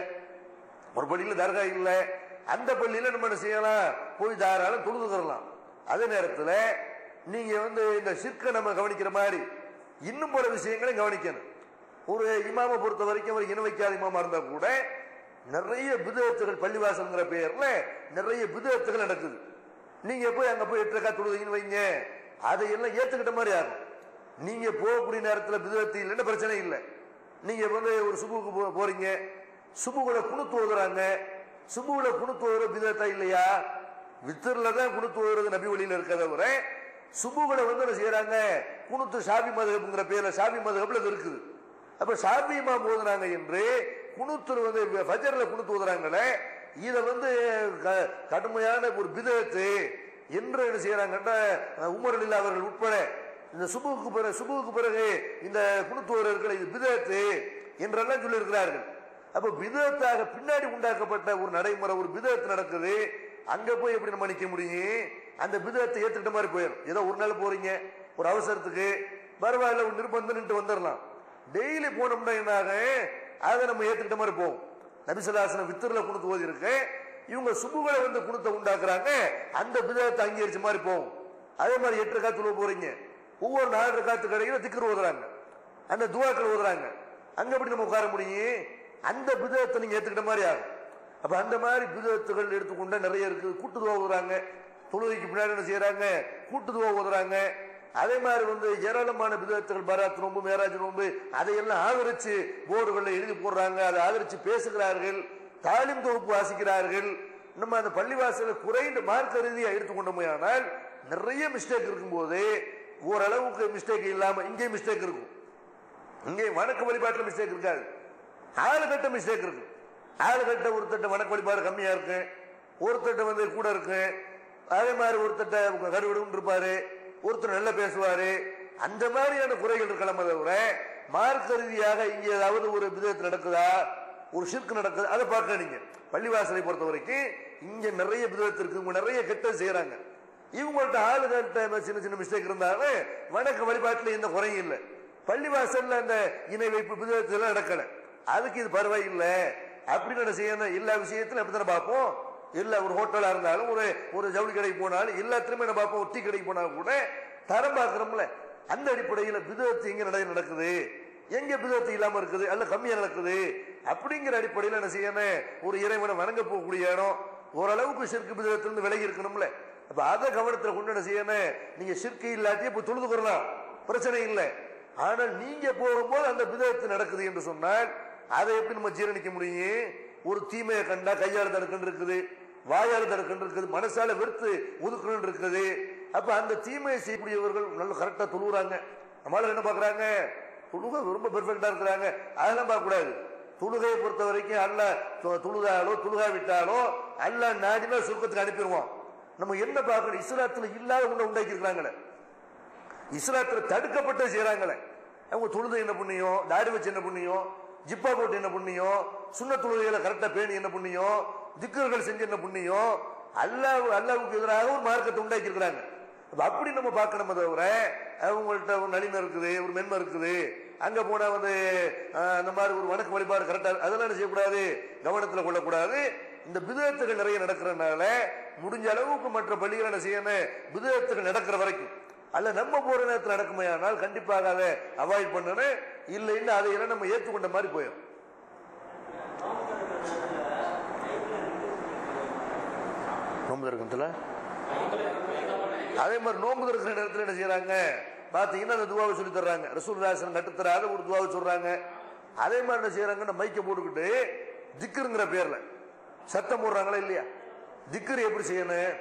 ஒரு பள்ளியில தர்கா இல்ல அந்த பள்ளியில நம்ம என்ன செய்யலாம் போய் தாராளம் தொழுதுக்கிறலாம் அதே நேரத்துல நீங்க வந்து இந்த சிற்கை நம்ம கவனிக்கிற மாதிரி இன்னும் பல விஷயங்களையும் கவனிக்கணும் ஒரு இமாமை பொறுத்த வரைக்கும் ஒரு இன வைக்காத இமாமா இருந்தா கூட நிறைய விதத்துகள் பள்ளிவாசல்ங்கிற பெயர்ல நிறைய விதத்துகள் நடக்குது நீங்க போய் அங்க போய் எட்டு ரக்கா தொழுதீங்கன்னு வைங்க அதையெல்லாம் ஏத்துக்கிட்ட மாதிரி ஆகும் நீங்க போகக்கூடிய நேரத்துல விதத்து இல்லைன்னு பிரச்சனை இல்லை நீங்க வந்து ஒரு சுபுக்கு போ- போறீங்க சுபுகளை குணுத்து ஓதுறாங்க சுபுல குணுத்து ஓதுற விதத்தா இல்லையா வித்தர்ல தான் குணுத்து ஓதுறது நபி வழியில இருக்கிறத வர சுபுகளை வந்து என்ன செய்யறாங்க குணுத்து ஷாபி மதுகப்ங்கிற பேர்ல ஷாபி மதுகப்ல இது இருக்குது அப்ப ஷாபி இமாம் ஓதுறாங்க என்று குணுத்து வந்து ஃபஜர்ல குணுத்து ஓதுறாங்களே இத வந்து க- கடுமையான ஒரு பிதத்து என்று என்ன செய்யறாங்கன்னா உமர் இல்லா அவர்கள் உட்பட இந்த சுபுவுக்கு பிறகு சுபுவுக்கு பிறகு இந்த குணுத்துவர் இருக்கிற இது பிதத்து என்றெல்லாம் சொல்லி இருக்கிறார்கள் அப்ப பிதத்தாக பின்னாடி உண்டாக்கப்பட்ட ஒரு நடைமுறை ஒரு பிதத்து நடக்குது அங்க போய் எப்படி நம்ம நிக்க முடியும் அந்த பிதத்தை ஏத்துக்கிட்ட மாதிரி போயிடும் ஏதோ ஒரு நாள் போறீங்க ஒரு அவசரத்துக்கு பரவாயில்ல ஒரு நிர்பந்தம்ட்டு வந்துடலாம் டெய்லி போனோம்னா என்ன ஆகும் அதை நம்ம ஏத்துக்கிட்ட மாதிரி போகும் நபிசல்லாசனம் வித்திரில குணத்து ஓதி இருக்கு இவங்க சுபுகளை வந்து குணத்தை உண்டாக்குறாங்க அந்த பிதத்தை அங்கீகரிச்ச மாதிரி போகும் அதே மாதிரி எட்டு காத்துல போறீங்க ஒவ்வொரு நாலு காத்து கடையில திக்கர் ஓதுறாங்க அந்த துவாக்கள் ஓதுறாங்க அங்க எப்படி நம்ம உட்கார முடியும் அந்த பிதத்தை நீங்க ஏத்துக்கிட்ட மாதிரி ஆகும் அப்ப அந்த மாதிரி பிதத்துகள் எடுத்துக்கொண்டா நிறைய இருக்கு கூட்டு துவா ஓதுறாங்க தொழுகைக்கு பின்னாடி என்ன செய்யறாங்க கூட்டு துவா ஓதுறாங்க அதே மாதிரி வந்து ஏராளமான விதத்துகள் பராத் நோம்பு மேராஜ் நோம்பு அதையெல்லாம் ஆதரிச்சு போர்டுகளில் எழுதி போடுறாங்க அதை ஆதரிச்சு பேசுகிறார்கள் தாலிம் தொகுப்பு வாசிக்கிறார்கள் நம்ம அந்த பள்ளிவாசல குறைந்த மார்க்க ரீதியாக எடுத்துக்கொண்டோமையானால் நிறைய மிஸ்டேக் இருக்கும்போது ஓரளவுக்கு மிஸ்டேக் இல்லாம இங்கே மிஸ்டேக் இருக்கும் இங்கே வணக்க வழிபாட்டில் மிஸ்டேக் இருக்காது ஆளு கட்ட மிஸ்டேக் இருக்கு ஆளு கட்ட ஒருத்தட்ட வணக்க வழிபாடு கம்மியா இருக்கு ஒருத்தட்ட வந்து கூட இருக்கு அதே மாதிரி ஒருத்தட்ட கருவிடும் இருப்பாரு ஒருத்தர் நல்லா பேசுவாரு அந்த மாதிரியான குறைகள் இருக்கலாம் தவிர மார்க்க ரீதியாக இங்க ஏதாவது ஒரு விதத்தில் நடக்குதா ஒரு ஷிர்க் நடக்குது அதை பார்க்க நீங்க பள்ளிவாசலை பொறுத்த வரைக்கும் இங்க நிறைய விதத்திற்கு இவங்க நிறைய கெட்டது செய்யறாங்க இவங்கள்ட்ட ஆளுகிட்ட சின்ன சின்ன மிஸ்டேக் இருந்தாலும் வணக்க வழிபாட்டில் எந்த குறையும் இல்லை பள்ளிவாசல்ல அந்த இணை வைப்பு விதத்துல நடக்கல அதுக்கு இது பரவாயில்லை அப்படின்னு என்ன செய்யணும் எல்லா விஷயத்திலும் அப்படித்தானே பார்ப்போம் இல்ல ஒரு ஹோட்டலா இருந்தாலும் ஒரு ஒரு ஜவுளி கடைக்கு போனாலும் எல்லாத்துலயுமே என்ன பார்ப்போம் ஒரு டீ கடைக்கு போனாலும் கூட தரம் பார்க்கிறோம்ல அந்த அடிப்படையில் விதத்து எங்க நடை நடக்குது எங்க விதத்து இல்லாம இருக்குது அல்ல கம்மியா நடக்குது அப்படிங்கிற அடிப்படையில் என்ன செய்யணும் ஒரு இறைவனை வணங்க போகக்கூடிய இடம் ஓரளவுக்கு சிற்கு விதத்திலிருந்து விலகி இருக்கணும்ல அப்ப அதை கவனத்தில் கொண்டு என்ன செய்யணும் நீங்க சிற்கு இல்லாட்டி இப்ப தொழுது கொள்ளலாம் பிரச்சனை இல்லை ஆனால் நீங்க போகும்போது அந்த விதத்து நடக்குது என்று சொன்னால் அதை எப்படி நம்ம ஜீரணிக்க முடியும் ஒரு தீமையை கண்டா கையால் தடுக்கணும் இருக்குது வாயால் தடுக்கணும் இருக்குது மனசால வெறுத்து ஒதுக்கணும் இருக்குது அப்ப அந்த தீமையை செய்யக்கூடியவர்கள் நல்ல கரெக்டா தொழுகிறாங்க நம்மளால என்ன பாக்குறாங்க தொழுகை ரொம்ப பெர்ஃபெக்டா இருக்கிறாங்க அதெல்லாம் பார்க்க கூடாது தொழுகையை பொறுத்த வரைக்கும் அல்ல தொ- தொழுதாலோ தொழுகா விட்டாலோ அல்ல நாடினா சுருக்கத்துக்கு அனுப்பிடுவான் நம்ம என்ன பார்க்கணும் இஸ்லாத்துல இல்லாத ஒண்ணை உண்டாக்கி இருக்கிறாங்களே இஸ்லாத்துல தடுக்கப்பட்ட செய்யறாங்களே அவங்க தொழுது என்ன புண்ணியம் தாடி வச்சு என்ன புண்ணியம் ஜிப்பா போட்டு என்ன புண்ணியம் சுண்ண தொழுகைகளை கரெக்டா பேணி என்ன புண்ணியம் திக்கர்கள் செஞ்சு என்ன புண்ணியம் அல்லாஹ் அல்லாவுக்கு எதிராக ஒரு மார்க்கத்தை உண்டாக்கி இருக்கிறாங்க அப்ப அப்படி நம்ம பார்க்கணும் தவிர அவங்கள்ட்ட ஒரு நளினம் இருக்குது ஒரு மென்மை இருக்குது அங்க போனா வந்து அஹ், அந்த மாதிரி ஒரு வணக்க வழிபாடு கரெக்டா அதெல்லாம் என்ன செய்யக்கூடாது கவனத்துல கொள்ளக்கூடாது இந்த விதத்துகள் நிறைய நடக்கிறதுனால முடிஞ்ச அளவுக்கு மற்ற பள்ளிகள் என்ன செய்யணும் விதத்துகள் நடக்கிற வரைக்கும் அல்ல நம்ம போற நேரத்தில் நடக்குமே ஆனால் கண்டிப்பாக அதை அவாய்ட் பண்ணணும் இல்லைன்னு அதை எல்லாம் நம்ம ஏற்றுக்கொண்ட மாதிரி போயிடும் நோம்பு திறக்கத்துல அதே மாதிரி நோம்பு திறக்கிற நேரத்தில் என்ன செய்யறாங்க பாத்தீங்கன்னா அந்த துவாவை சொல்லி தர்றாங்க ரசூல் ராசன் கட்டுத்தராத ஒரு துவாவை சொல்றாங்க அதே மாதிரி என்ன செய்யறாங்கன்னா மைக்க போட்டுக்கிட்டு திக்குங்கிற பேர்ல சத்தம் போடுறாங்களா இல்லையா திக்கர் எப்படி செய்யணும்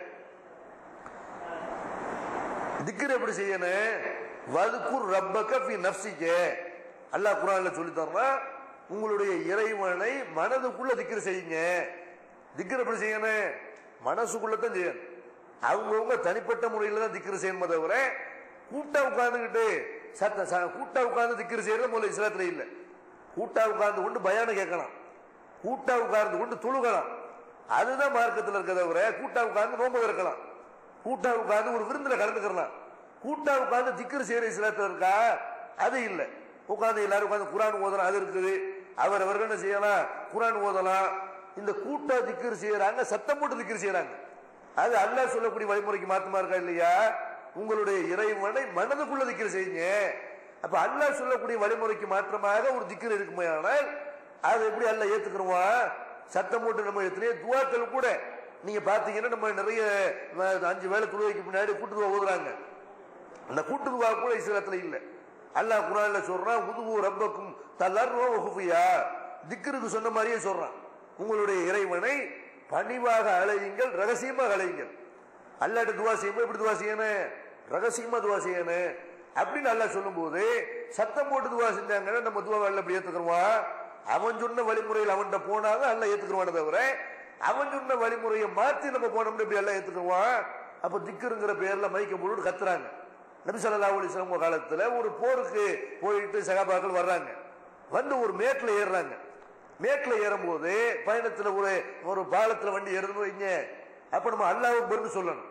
திக்கர் எப்படி செய்யணும் வதுக்குர் ரப்பக ஃபி நஃப்சிக்க அல்லாஹ் குர்ஆன்ல சொல்லி தர்றான் உங்களுடைய இறைவனை மனதுக்குள்ள திக்கர் செய்யுங்க திக்கர் எப்படி செய்யணும் மனசுக்குள்ள தான் செய்யணும் அவங்கவுங்க தனிப்பட்ட முறையில் தான் திக்கர் செய்யணுமே தவிர கூட்டா உட்கார்ந்துக்கிட்டு சத்த ச- கூட்டா உட்கார்ந்து திக்கர் செய்யறது முதல்ல இஸ்லாத்துல இல்லை கூட்டா உட்கார்ந்து கொண்டு பயானம் கேட்கலாம் கூட்டா உட்கார்ந்து கொண்டு துழுகலாம் அதுதான் மார்க்கத்தில் இருக்க தவிர கூட்டா உட்கார்ந்து நோம்பு இருக்கலாம் கூட்டா உட்கார்ந்து ஒரு விருந்துல கலந்துக்கலாம் கூட்டா உட்கார்ந்து திக்கர் செய்யற இஸ்லாத்துல இருக்கா அது இல்லை உட்கார்ந்து எல்லாரும் உட்கார்ந்து குரான் ஓதலாம் அது இருக்குது அவர் அவர்கள் என்ன செய்யலாம் குரான் ஓதலாம் இந்த கூட்டா திக்கர் செய்யறாங்க சத்தம் போட்டு திக்கர் செய்யறாங்க அது அல்லாஹ் சொல்லக்கூடிய வழிமுறைக்கு மாத்தமா இருக்கா இல்லையா உங்களுடைய இறைவனை மனதுக்குள்ள திக்கர் செய்யுங்க அப்ப அல்லாஹ் சொல்லக்கூடிய வழிமுறைக்கு மாற்றமாக ஒரு திக்கர் இருக்குமே ஆனால் அது எப்படி அல்லாஹ் ஏத்துக்கிறோம் சத்தம் போட்டு நம்ம எத்தனையோ துவாக்கள் கூட நீங்க பாத்தீங்கன்னா நம்ம நிறைய அஹ், அஞ்சு வேலை துருவைக்கு பின்னாடி கூட்டு துவா ஓதுறாங்க அந்த கூட்டு துவா கூட இஸ்லாத்துல இல்ல அல்லாஹ் குரான்ல சொல்றான் உதுவு ரப்பக்கும் தலர்வோ வகுஃபியா திக்ருக்கு சொன்ன மாதிரியே சொல்றான் உங்களுடைய இறைவனை பணிவாக அழையுங்கள் ரகசியமாக அழையுங்கள் அல்லாட்ட துவா செய்யும்போது எப்படி துவா செய்யணும் ரகசியமா துவா செய்யணும் அப்படின்னு அல்லாஹ் சொல்லும்போது சத்தம் போட்டு துவா செஞ்சாங்கன்னா நம்ம துவா அல்ல அப்படி ஏத்துக்கிறோம் அவன் சொன்ன வழிமுறையில் அவன்கிட்ட போனாதான் அல்ல ஏத்துக்கிறவானே தவிர அவன் சொன்ன வழிமுறையை மாத்தி நம்ம போனோம்னு இப்படி எல்லாம் ஏத்துக்குவான் அப்ப திக்குங்கிற பேர்ல மைக்க போட்டு கத்துறாங்க நபி ஸல்லல்லாஹு அலைஹி வஸல்லம் காலத்துல ஒரு போருக்கு போயிட்டு சகாபாக்கள் வர்றாங்க வந்து ஒரு மேட்ல ஏறுறாங்க மேட்ல ஏறும்போது பயணத்துல ஒரு ஒரு பாலத்துல வண்டி ஏறுதுன்னு வைங்க அப்ப நம்ம அல்லாஹ் பெருந்து சொல்லணும்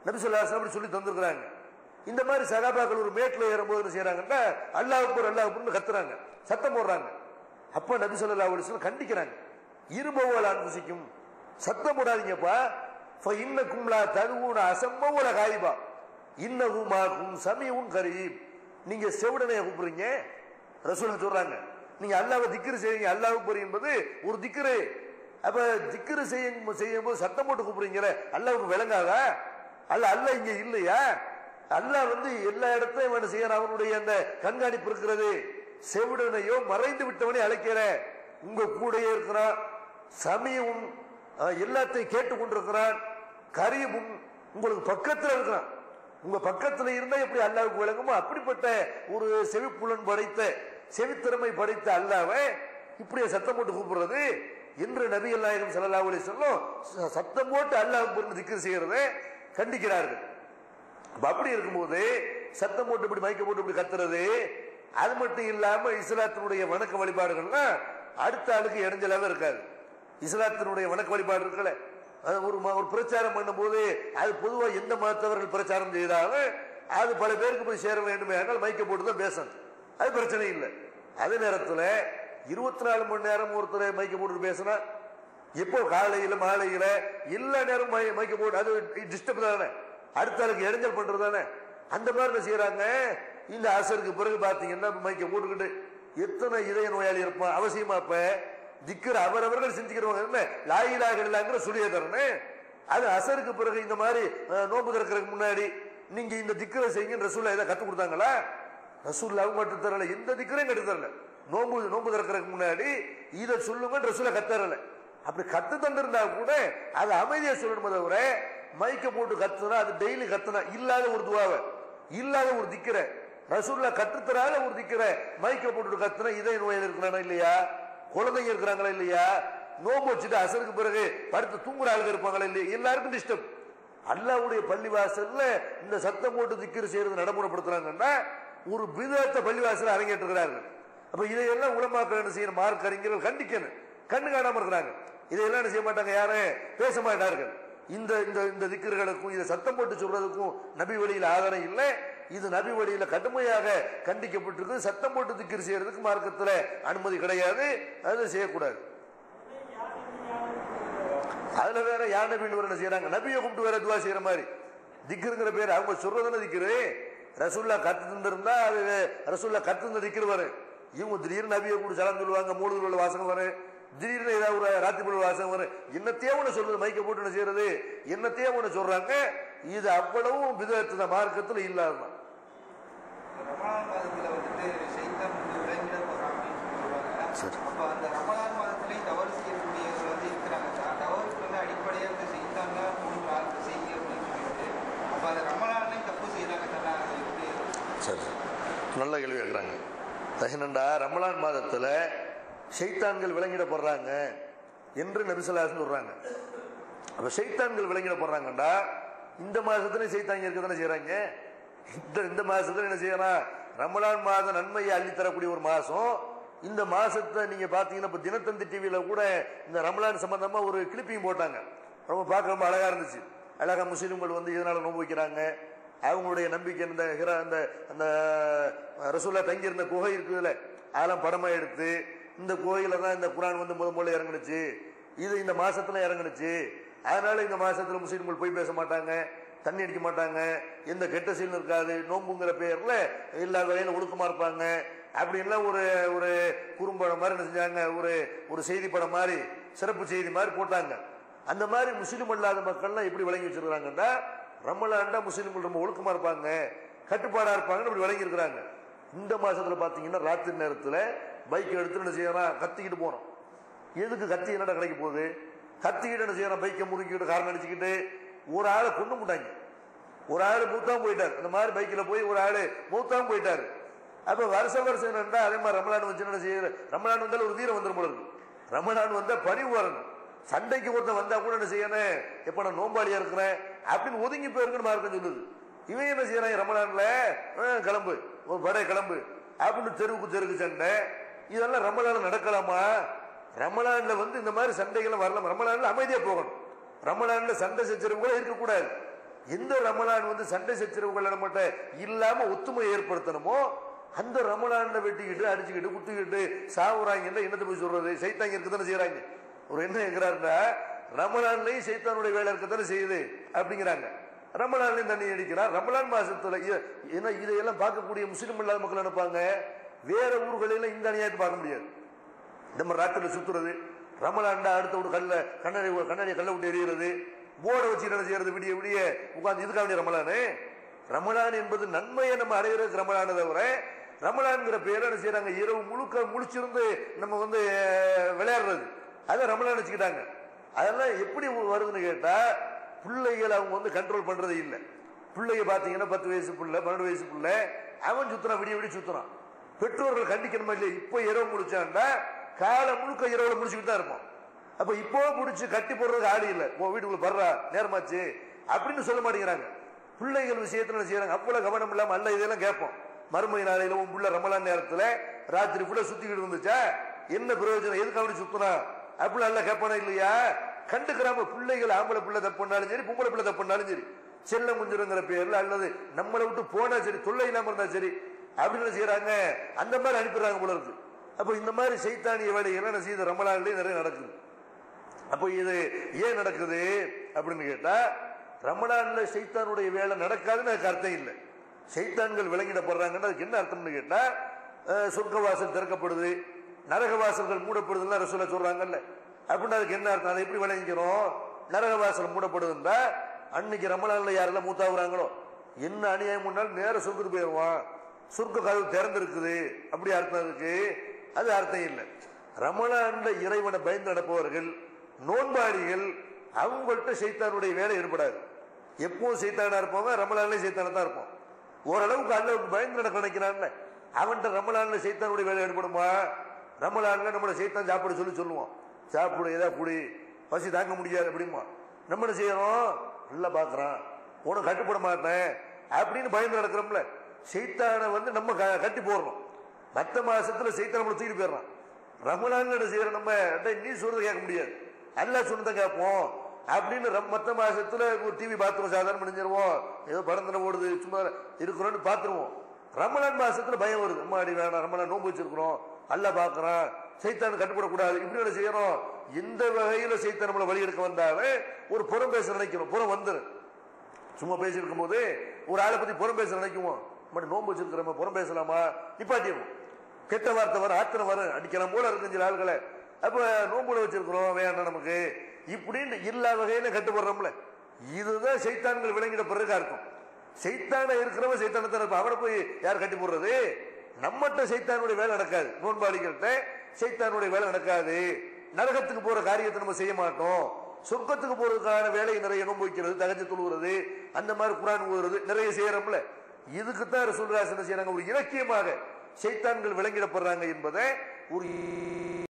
நபிசுல்லாஸ் அப்படி சொல்லி தந்திருக்கிறாங்க இந்த மாதிரி சகாபாக்கள் ஒரு மேட்டில் ஏறும்போது என்ன செய்யறாங்கன்னா அல்லாஹ்பூர் அல்லாஹ்பூர்னு கத்துறாங்க சத்தம் போடுறாங்க அப்ப நபி சொல்லா அலிஸ்லாம் கண்டிக்கிறாங்க இருபவல் அன்புசிக்கும் சத்தம் போடாதீங்கப்பா இன்னக்கும் லா ததுவுன அசம்பவல காயிபா இன்னகும் மாக்கும் சமியும் கரீப் நீங்க செவிடனைய கூப்பிடுறீங்க ரசூலா சொல்றாங்க நீங்க அல்லாஹ்வை திக்ரு செய்யுங்க அல்லாஹ் என்பது ஒரு திக்ரு அப்ப திக்ரு செய்யும் செய்யும் போது சத்தம் போட்டு கூப்பிடுறீங்களே அல்லாவுக்கு விளங்காதா அல்ல அல்ல இங்க இல்லையா அல்லாஹ் வந்து எல்லா இடத்தையும் என்ன செய்யறான் அவனுடைய அந்த கண்காணிப்பு இருக்கிறது செவிடனையோ மறைந்து விட்டவனை அழைக்கிற உங்க கூடயே இருக்கிறான் சமயமும் அஹ், எல்லாத்தையும் கேட்டு கொண்டிருக்கிறான் கரியமும் உங்களுக்கு பக்கத்துல இருக்கிறான் உங்க பக்கத்துல இருந்தா எப்படி அல்லாவுக்கு விளங்குமோ அப்படிப்பட்ட ஒரு செவிப்புலன் படைத்த செவித்திறமை படைத்த அல்லாவை இப்படியே சத்தம் போட்டு கூப்பிடுறது என்று நபிகள் நாயகம் ஸல்லல்லாஹு அலைஹி வஸல்லம் ச- சத்தம் போட்டு அல்லாஹ் பொருள் திக்ர் செய்யறதை கண்டிக்கிறார்கள் அப்ப அப்படி இருக்கும்போது சத்தம் போட்டு இப்படி மைக்க போட்டு இப்படி கத்துறது அது மட்டும் இல்லாம இஸ்லாத்தினுடைய வணக்க வழிபாடுகள்லாம் அடுத்த ஆளுக்கு இடைஞ்சலாவே இருக்காது இஸ்லாத்தினுடைய வணக்க வழிபாடு இருக்கல அது ஒரு ம- ஒரு பிரச்சாரம் பண்ணும்போது அது பொதுவா எந்த மதத்தவர்கள் பிரச்சாரம் செய்தாலும் அது பல பேருக்கு போய் சேர வேண்டுமே ஆனால் மைக்க போட்டு தான் பேசணும் அது பிரச்சனை இல்லை அதே நேரத்துல இருபத்தி நாலு மணி நேரம் ஒருத்தர் மைக்க போட்டு பேசினா எப்போ காலையில மாலையில எல்லா நேரம் மை- மைக்க போட்டு அது டிஸ்டர்ப் தானே அடுத்த ஆளுக்கு இடைஞ்சல் பண்றது தானே அந்த மாதிரி என்ன செய்யறாங்க இந்த அசருக்கு பிறகு பாத்தீங்கன்னா மைக்க போட்டுக்கிட்டு எத்தனை இதய நோயாளி இருப்பான் அவசியமா இப்ப திக்கிற அவரவர்கள் செஞ்சுக்கிறவங்க என்ன லாயிலாக இல்லாங்கிற சுழிய தரனே அது அசருக்கு பிறகு இந்த மாதிரி அஹ், நோன்பு திறக்கிறதுக்கு முன்னாடி நீங்க இந்த திக்கிற செய்யுங்க ரசூல்லா ஏதாவது கத்து கொடுத்தாங்களா ரசூல்லா மட்டும் தரல எந்த திக்கரையும் கட்டு தரல நோன்பு நோன்பு திறக்கிறதுக்கு முன்னாடி இதை சொல்லுங்க ரசூலா கத்தரல அப்படி கத்து தந்திருந்தா கூட அது அமைதியா சொல்லணுமே தவிர மைக்க போட்டு கத்துனா அது டெய்லி கத்துனா இல்லாத ஒரு துவாவை இல்லாத ஒரு திக்கிற ரசூல்லா கற்றுத்தராத ஒரு திக்கிற மைக்க போட்டு கத்துனா இதய நோயில் இருக்கிறானா இல்லையா குழந்தைங்க இருக்கிறாங்களா இல்லையா நோம்பு வச்சுட்டு அசருக்கு பிறகு படுத்து தூங்குற ஆளுங்க இருப்பாங்களா இல்லையா எல்லாருக்கும் டிஸ்டர்ப் அல்லாவுடைய பள்ளிவாசல்ல இந்த சத்தம் போட்டு திக்கிற செய்யறது நடைமுறைப்படுத்துறாங்கன்னா ஒரு பிதத்தை பள்ளிவாசல் அரங்கேற்று இருக்கிறார்கள் அப்ப இதையெல்லாம் உலமாக்கள் என்ன செய்யணும் மார்க் அறிஞர்கள் கண்டிக்கணும் கண்ணு காணாம இருக்கிறாங்க இதையெல்லாம் என்ன செய்ய மாட்டாங்க யாரும் பேச மாட்டார்கள் இந்த இந்த இந்த திக்கர்களுக்கும் இதை சத்தம் போட்டு சொல்றதுக்கும் நபி வழியில் ஆதாரம் இல்லை இது நபி வழியில கடுமையாக கண்டிக்கப்பட்டிருக்கு சத்தம் போட்டு திக்கிர் செய்யறதுக்கு மார்க்கத்துல அனுமதி கிடையாது அது செய்யக்கூடாது அதுல வேற யார் நபின்னு வேற என்ன செய்யறாங்க நபியை கூப்பிட்டு வேற துவா செய்யற மாதிரி திக்ருங்கிற பேர் அவங்க சொல்றதுன்னு திக்ரு ரசூல்லா கத்து தந்திருந்தா அது ரசூல்லா கத்து தந்த திக்ரு வரும் இவங்க திடீர்னு நபியை கூட சலம் சொல்லுவாங்க மூணு உள்ள வாசகம் வரும் திடீர்னு ஏதாவது ஒரு ராத்திரி வாசகம் வரும் என்னத்தையே ஒண்ணு சொல்றது மைக்க போட்டு என்ன செய்யறது என்னத்தையே ஒண்ணு சொல்றாங்க இது அவ்வளவும் விதத்துல மார்க்கத்துல இல்லாததான் ரமலான் மாதத்துல வந்துட்டு சைத்தான் வந்து விளங்கிட போறான் அப்படின்னு சொல்லுவாங்க சரி. அப்ப அந்த ரமலான் மாதத்துலயும் தவறு செய்யக்கூடியவர்கள் வந்து இருக்கிறாங்க த- தவறுக்கு வந்து அடிப்படையா இந்த செய்தாங்க மூன்று ஆறு செய்தி அப்படின்னு சொல்லிட்டு அப்ப அந்த ரமலான்லயும் தப்பு செய்யறாங்க தானே அது எப்படி சரி நல்ல கேள்வி கேட்குறாங்க என்னண்டா ரமலான் மாதத்துல ஷைத்தான்கள் விளங்கிடப்படுறாங்க என்று நபிசல்லாசன் சொல்றாங்க அப்ப ஷைத்தான்கள் விளங்கிடப்படுறாங்கடா இந்த மாசத்துல சைத்தாங்க இருக்க தானே செய்யறாங்க இந்த இந்த மாசத்துல என்ன செய்யறான் ரமலான் மாதம் நன்மையை அள்ளி தரக்கூடிய ஒரு மாசம் இந்த மாசத்தை நீங்க பாத்தீங்கன்னா இப்ப தினத்தந்தி டிவியில கூட இந்த ரமலான் சம்பந்தமா ஒரு கிளிப்பிங் போட்டாங்க ரொம்ப பார்க்க ரொம்ப அழகா இருந்துச்சு அழகா முஸ்லீம்கள் வந்து இதனால நோன்பு வைக்கிறாங்க அவங்களுடைய நம்பிக்கை இந்த ஹிரா அந்த அந்த ரசூல்லா தங்கியிருந்த குகை இருக்குதுல்ல அதெல்லாம் படமா எடுத்து இந்த கோயில தான் இந்த குரான் வந்து முத முதல்ல இறங்குனுச்சு இது இந்த மாசத்துல இறங்குனுச்சு அதனால இந்த மாசத்துல முஸ்லீம்கள் போய் பேச மாட்டாங்க தண்ணி அடிக்க மாட்டாங்க எந்த கெட்ட செயலும் இருக்காது நோம்புங்கிற பேர்ல எல்லா வேலையில ஒழுக்கமா இருப்பாங்க அப்படின்லாம் ஒரு ஒரு குறும்படம் மாதிரி என்ன செஞ்சாங்க ஒரு ஒரு செய்தி படம் மாதிரி சிறப்பு செய்தி மாதிரி போட்டாங்க அந்த மாதிரி முஸ்லீம் அல்லாத மக்கள்லாம் எப்படி விளங்கி வச்சிருக்காங்கன்னா ரமலான்டா முஸ்லீம்கள் ரொம்ப ஒழுக்கமா இருப்பாங்க கட்டுப்பாடா இருப்பாங்கன்னு இப்படி விளங்கி இருக்கிறாங்க இந்த மாசத்துல பாத்தீங்கன்னா ராத்திரி நேரத்துல பைக் எடுத்து என்ன செய்யறான் கத்திக்கிட்டு போறோம் எதுக்கு கத்தி என்னடா கிடைக்க போகுது கத்திக்கிட்டு என்ன செய்யறான் பைக்கை முறுக்கிட்டு காரணம் அடிச்சுக்கிட்டு ஒரு ஆளை கொண்டு முட்டாங்க ஒரு ஆள் மூத்தாம் போயிட்டார் அந்த மாதிரி பைக்கில் போய் ஒரு ஆள் மூத்தாம் போயிட்டாரு அப்ப வருஷம் வருஷம் என்னன்னா அதே மாதிரி ரமலான் வச்சு என்ன செய்ய ரமலான் வந்தாலும் ஒரு வீரம் வந்துடும் போல இருக்கு ரமலான் வந்தா பணிவு வரணும் சண்டைக்கு ஒருத்தன் வந்தா கூட என்ன செய்யணும் எப்ப நான் நோம்பாளியா இருக்கிறேன் அப்படின்னு ஒதுங்கி போயிருக்குன்னு மார்க்கம் சொல்லுது இவன் என்ன செய்யறான் ரமலான்ல ஆ, கிளம்பு ஒரு படை கிளம்பு அப்படின்னு தெருவுக்கு தெருக்கு சண்டை இதெல்லாம் ரமலான் நடக்கலாமா ரமலான்ல வந்து இந்த மாதிரி சண்டைகள் வரலாம் ரமலான்ல அமைதியா போகணும் ரமலான்ல சண்டை சச்சரவு கூட இருக்கக்கூடாது எந்த ரமலான் வந்து சண்டை சச்சரவுகள் நம்மகிட்ட இல்லாம ஒத்துமை ஏற்படுத்தணுமோ அந்த ரமலான்ல வெட்டிக்கிட்டு அடிச்சுக்கிட்டு குத்திக்கிட்டு சாவுறாங்கன்னா என்னத்தை போய் சொல்றது சைத்தாங்க இருக்கத்தானே செய்யறாங்க ஒரு என்ன கேட்கிறாருன்னா ரமலான்லயும் சைத்தானுடைய வேலை இருக்கத்தானே செய்யுது அப்படிங்கிறாங்க ரமலான்லயும் தண்ணி அடிக்கிறார் ரமலான் மாசத்துல இ- ஏன்னா இதையெல்லாம் பார்க்கக்கூடிய முஸ்லீம் இல்லாத மக்கள் நினைப்பாங்க வேற ஊர்களில இந்த அநியாயத்தை பார்க்க முடியாது நம்ம ராத்திரில சுத்துறது ரமலாண்டா அடுத்த ஒரு கல்ல கண்ணாடி கண்ணாடியை கல்ல விட்டு எறிகிறது போர்டை வச்சு என்ன செய்யறது விடிய விடிய உட்கார்ந்து இதுக்காக வேண்டிய ரமலானு ரமலான் என்பது நன்மையை நம்ம அடைகிறதுக்கு ரமலான தவிர ரமலான்ங்கிற பேரை என்ன செய்யறாங்க இரவு முழுக்க முழிச்சிருந்து நம்ம வந்து அஹ், விளையாடுறது அதை ரமலான் வச்சுக்கிட்டாங்க அதெல்லாம் எப்படி வருதுன்னு கேட்டா பிள்ளைகளை அவங்க வந்து கண்ட்ரோல் பண்றது இல்லை பிள்ளைங்க பாத்தீங்கன்னா பத்து வயசு புள்ள பன்னெண்டு வயசு புள்ள அவன் சுத்துறான் விடிய விடிய சுத்துறான் பெற்றோர்கள் கண்டிக்கணுமா இல்லையா இப்போ இரவு முடிச்சாண்டா காலை முழுக்க இரவுல முடிச்சுக்கிட்டு தான் இருப்போம் அப்ப இப்போ முடிச்சு கட்டி போடுறதுக்கு ஆளு இல்லை போ வீட்டுக்குள்ள படுறா நேரமாச்சு அப்படின்னு சொல்ல மாட்டேங்கிறாங்க பிள்ளைகள் விஷயத்துல என்ன செய்யறாங்க அவ்வளவு கவனம் இல்லாம அல்ல இதெல்லாம் கேட்போம் மறுமை நாளையில உன் புள்ள ரமலான் நேரத்துல ராத்திரி ஃபுல்லா சுத்திக்கிட்டு இருந்துச்சா என்ன பிரயோஜனம் எதுக்கு அப்படி சுத்தினா அப்படி நல்லா கேட்பானா இல்லையா கண்டுக்கிறாம பிள்ளைகள் ஆம்பளை பிள்ளை தப்பு பண்ணாலும் சரி பொம்பளை பிள்ளை தப்பு பண்ணாலும் சரி செல்லம் குஞ்சுருங்கிற பேர்ல அல்லது நம்மளை விட்டு போனா சரி தொல்லை இல்லாம இருந்தா சரி அப்படின்னு என்ன செய்யறாங்க அந்த மாதிரி அனுப்பிடுறாங்க போல இருக்கு அப்போ இந்த மாதிரி சைத்தானிய வேலைகள் என்ன செய்யுது ரமலான்லயே நிறைய நடக்குது அப்போ இது ஏன் நடக்குது அப்படின்னு கேட்டா ரமலான்ல சைத்தானுடைய வேலை நடக்காதுன்னு அதுக்கு அர்த்தம் இல்லை சைத்தான்கள் விளங்கிடப்படுறாங்கன்னு அதுக்கு என்ன அர்த்தம்னு கேட்டா அஹ், சொர்க்க வாசல் திறக்கப்படுது நரக வாசல்கள் மூடப்படுதுன்னு ரசூல சொல்றாங்கல்ல அப்படின்னு அதுக்கு என்ன அர்த்தம் அதை எப்படி விளங்கிக்கிறோம் நரக வாசல் மூடப்படுதுன்னா அன்னைக்கு ரமலான்ல யாரெல்லாம் மூத்தாகுறாங்களோ என்ன அநியாயம் முன்னாலும் நேர சொர்க்கத்துக்கு போயிடுவான் சொர்க்க கதவு திறந்திருக்குது அப்படி அர்த்தம் இருக்கு அது அர்த்தம் இல்லை ரமலான்ல இறைவனை பயந்து நடப்பவர்கள் நோன்பாளிகள் அவங்கள்ட்ட சைத்தானுடைய வேலை ஏற்படாது எப்பவும் சைத்தானா இருப்பவங்க ரமலான்லயும் சைத்தானா தான் இருப்போம் ஓரளவுக்கு அல்லவுக்கு பயந்து நடக்க நினைக்கிறான்ல அவன்கிட்ட ரமலான்ல சைத்தானுடைய வேலை ஏற்படுமா ரமலான்ல நம்மளை சைத்தான் சாப்பிட சொல்லி சொல்லுவோம் சாப்பிடு ஏதா குடி பசி தாங்க முடியாது அப்படிமா நம்ம என்ன செய்யறோம் நல்லா பாக்குறான் உனக்கு கட்டுப்பட மாட்டேன் அப்படின்னு பயந்து நடக்கிறோம்ல சைத்தானை வந்து நம்ம க- கட்டி போடுறோம் மத்த மாசத்துல சைத்தான் நம்மளை தூக்கிட்டு போயிடுறான் ரமலான் என்ன செய்யற நம்ம டேய், நீ சொல்றது கேட்க முடியாது அல்லாஹ் சொன்னதை கேட்போம் அப்படின்னு ரம்- மத்த மாசத்துல ஒரு டிவி பாத்துருவோம் சாதாரண முடிஞ்சிருவோம் ஏதோ படம் தானே ஓடுது சும்மா இருக்கிறோம்னு பாத்துருவோம் ரமலான் மாசத்துல பயம் வருது அம்மா அடி வேணாம் ரமலான் நோன்பு வச்சிருக்கிறோம் அல்ல பாக்குறான் சைத்தான் கட்டுப்படக்கூடாது இப்படி என்ன செய்யறோம் எந்த வகையில சைத்தான் நம்மளை வழி எடுக்க வந்தாலும் ஒரு புறம் பேச நினைக்கிறோம் புறம் வந்துரும் சும்மா பேசியிருக்கும் போது ஒரு ஆளை பத்தி புறம் பேச நினைக்குவோம் மட்டும் நோன்பு வச்சிருக்கிறோம் புறம் பேசலாமா நிப்பாட்டிடுவோம் கெட்ட வார்த்தை வர ஆத்திரம் வர அடிக்கலாம் போல இருக்கு சில ஆள்களை அப்ப நோன்புல வச்சிருக்கிறோம் வேண்டாம் நமக்கு இப்படின்னு எல்லா வகையில கட்டுப்படுறோம்ல இதுதான் சைத்தான்கள் விளங்கிடப்படுறதுக்கா இருக்கும் சைத்தான இருக்கிறவன் சைத்தான தான் இருப்பான் அவனை போய் யார் கட்டி போடுறது நம்மகிட்ட சைத்தானுடைய வேலை நடக்காது நோன்பாளிகள்கிட்ட சைத்தானுடைய வேலை நடக்காது நரகத்துக்கு போற காரியத்தை நம்ம செய்ய மாட்டோம் சொர்க்கத்துக்கு போறதுக்கான வேலையை நிறைய நோன்பு வைக்கிறது தகஞ்சு தொழுகிறது அந்த மாதிரி குரான் ஓதுறது நிறைய செய்யறோம்ல இதுக்கு தான் ரசூல் ராஸ் என்ன செய்யறாங்க ஒரு இலக்கியமாக சைத்தான்கள் விளங்கிடப்படுறாங்க என்பதை ஒரு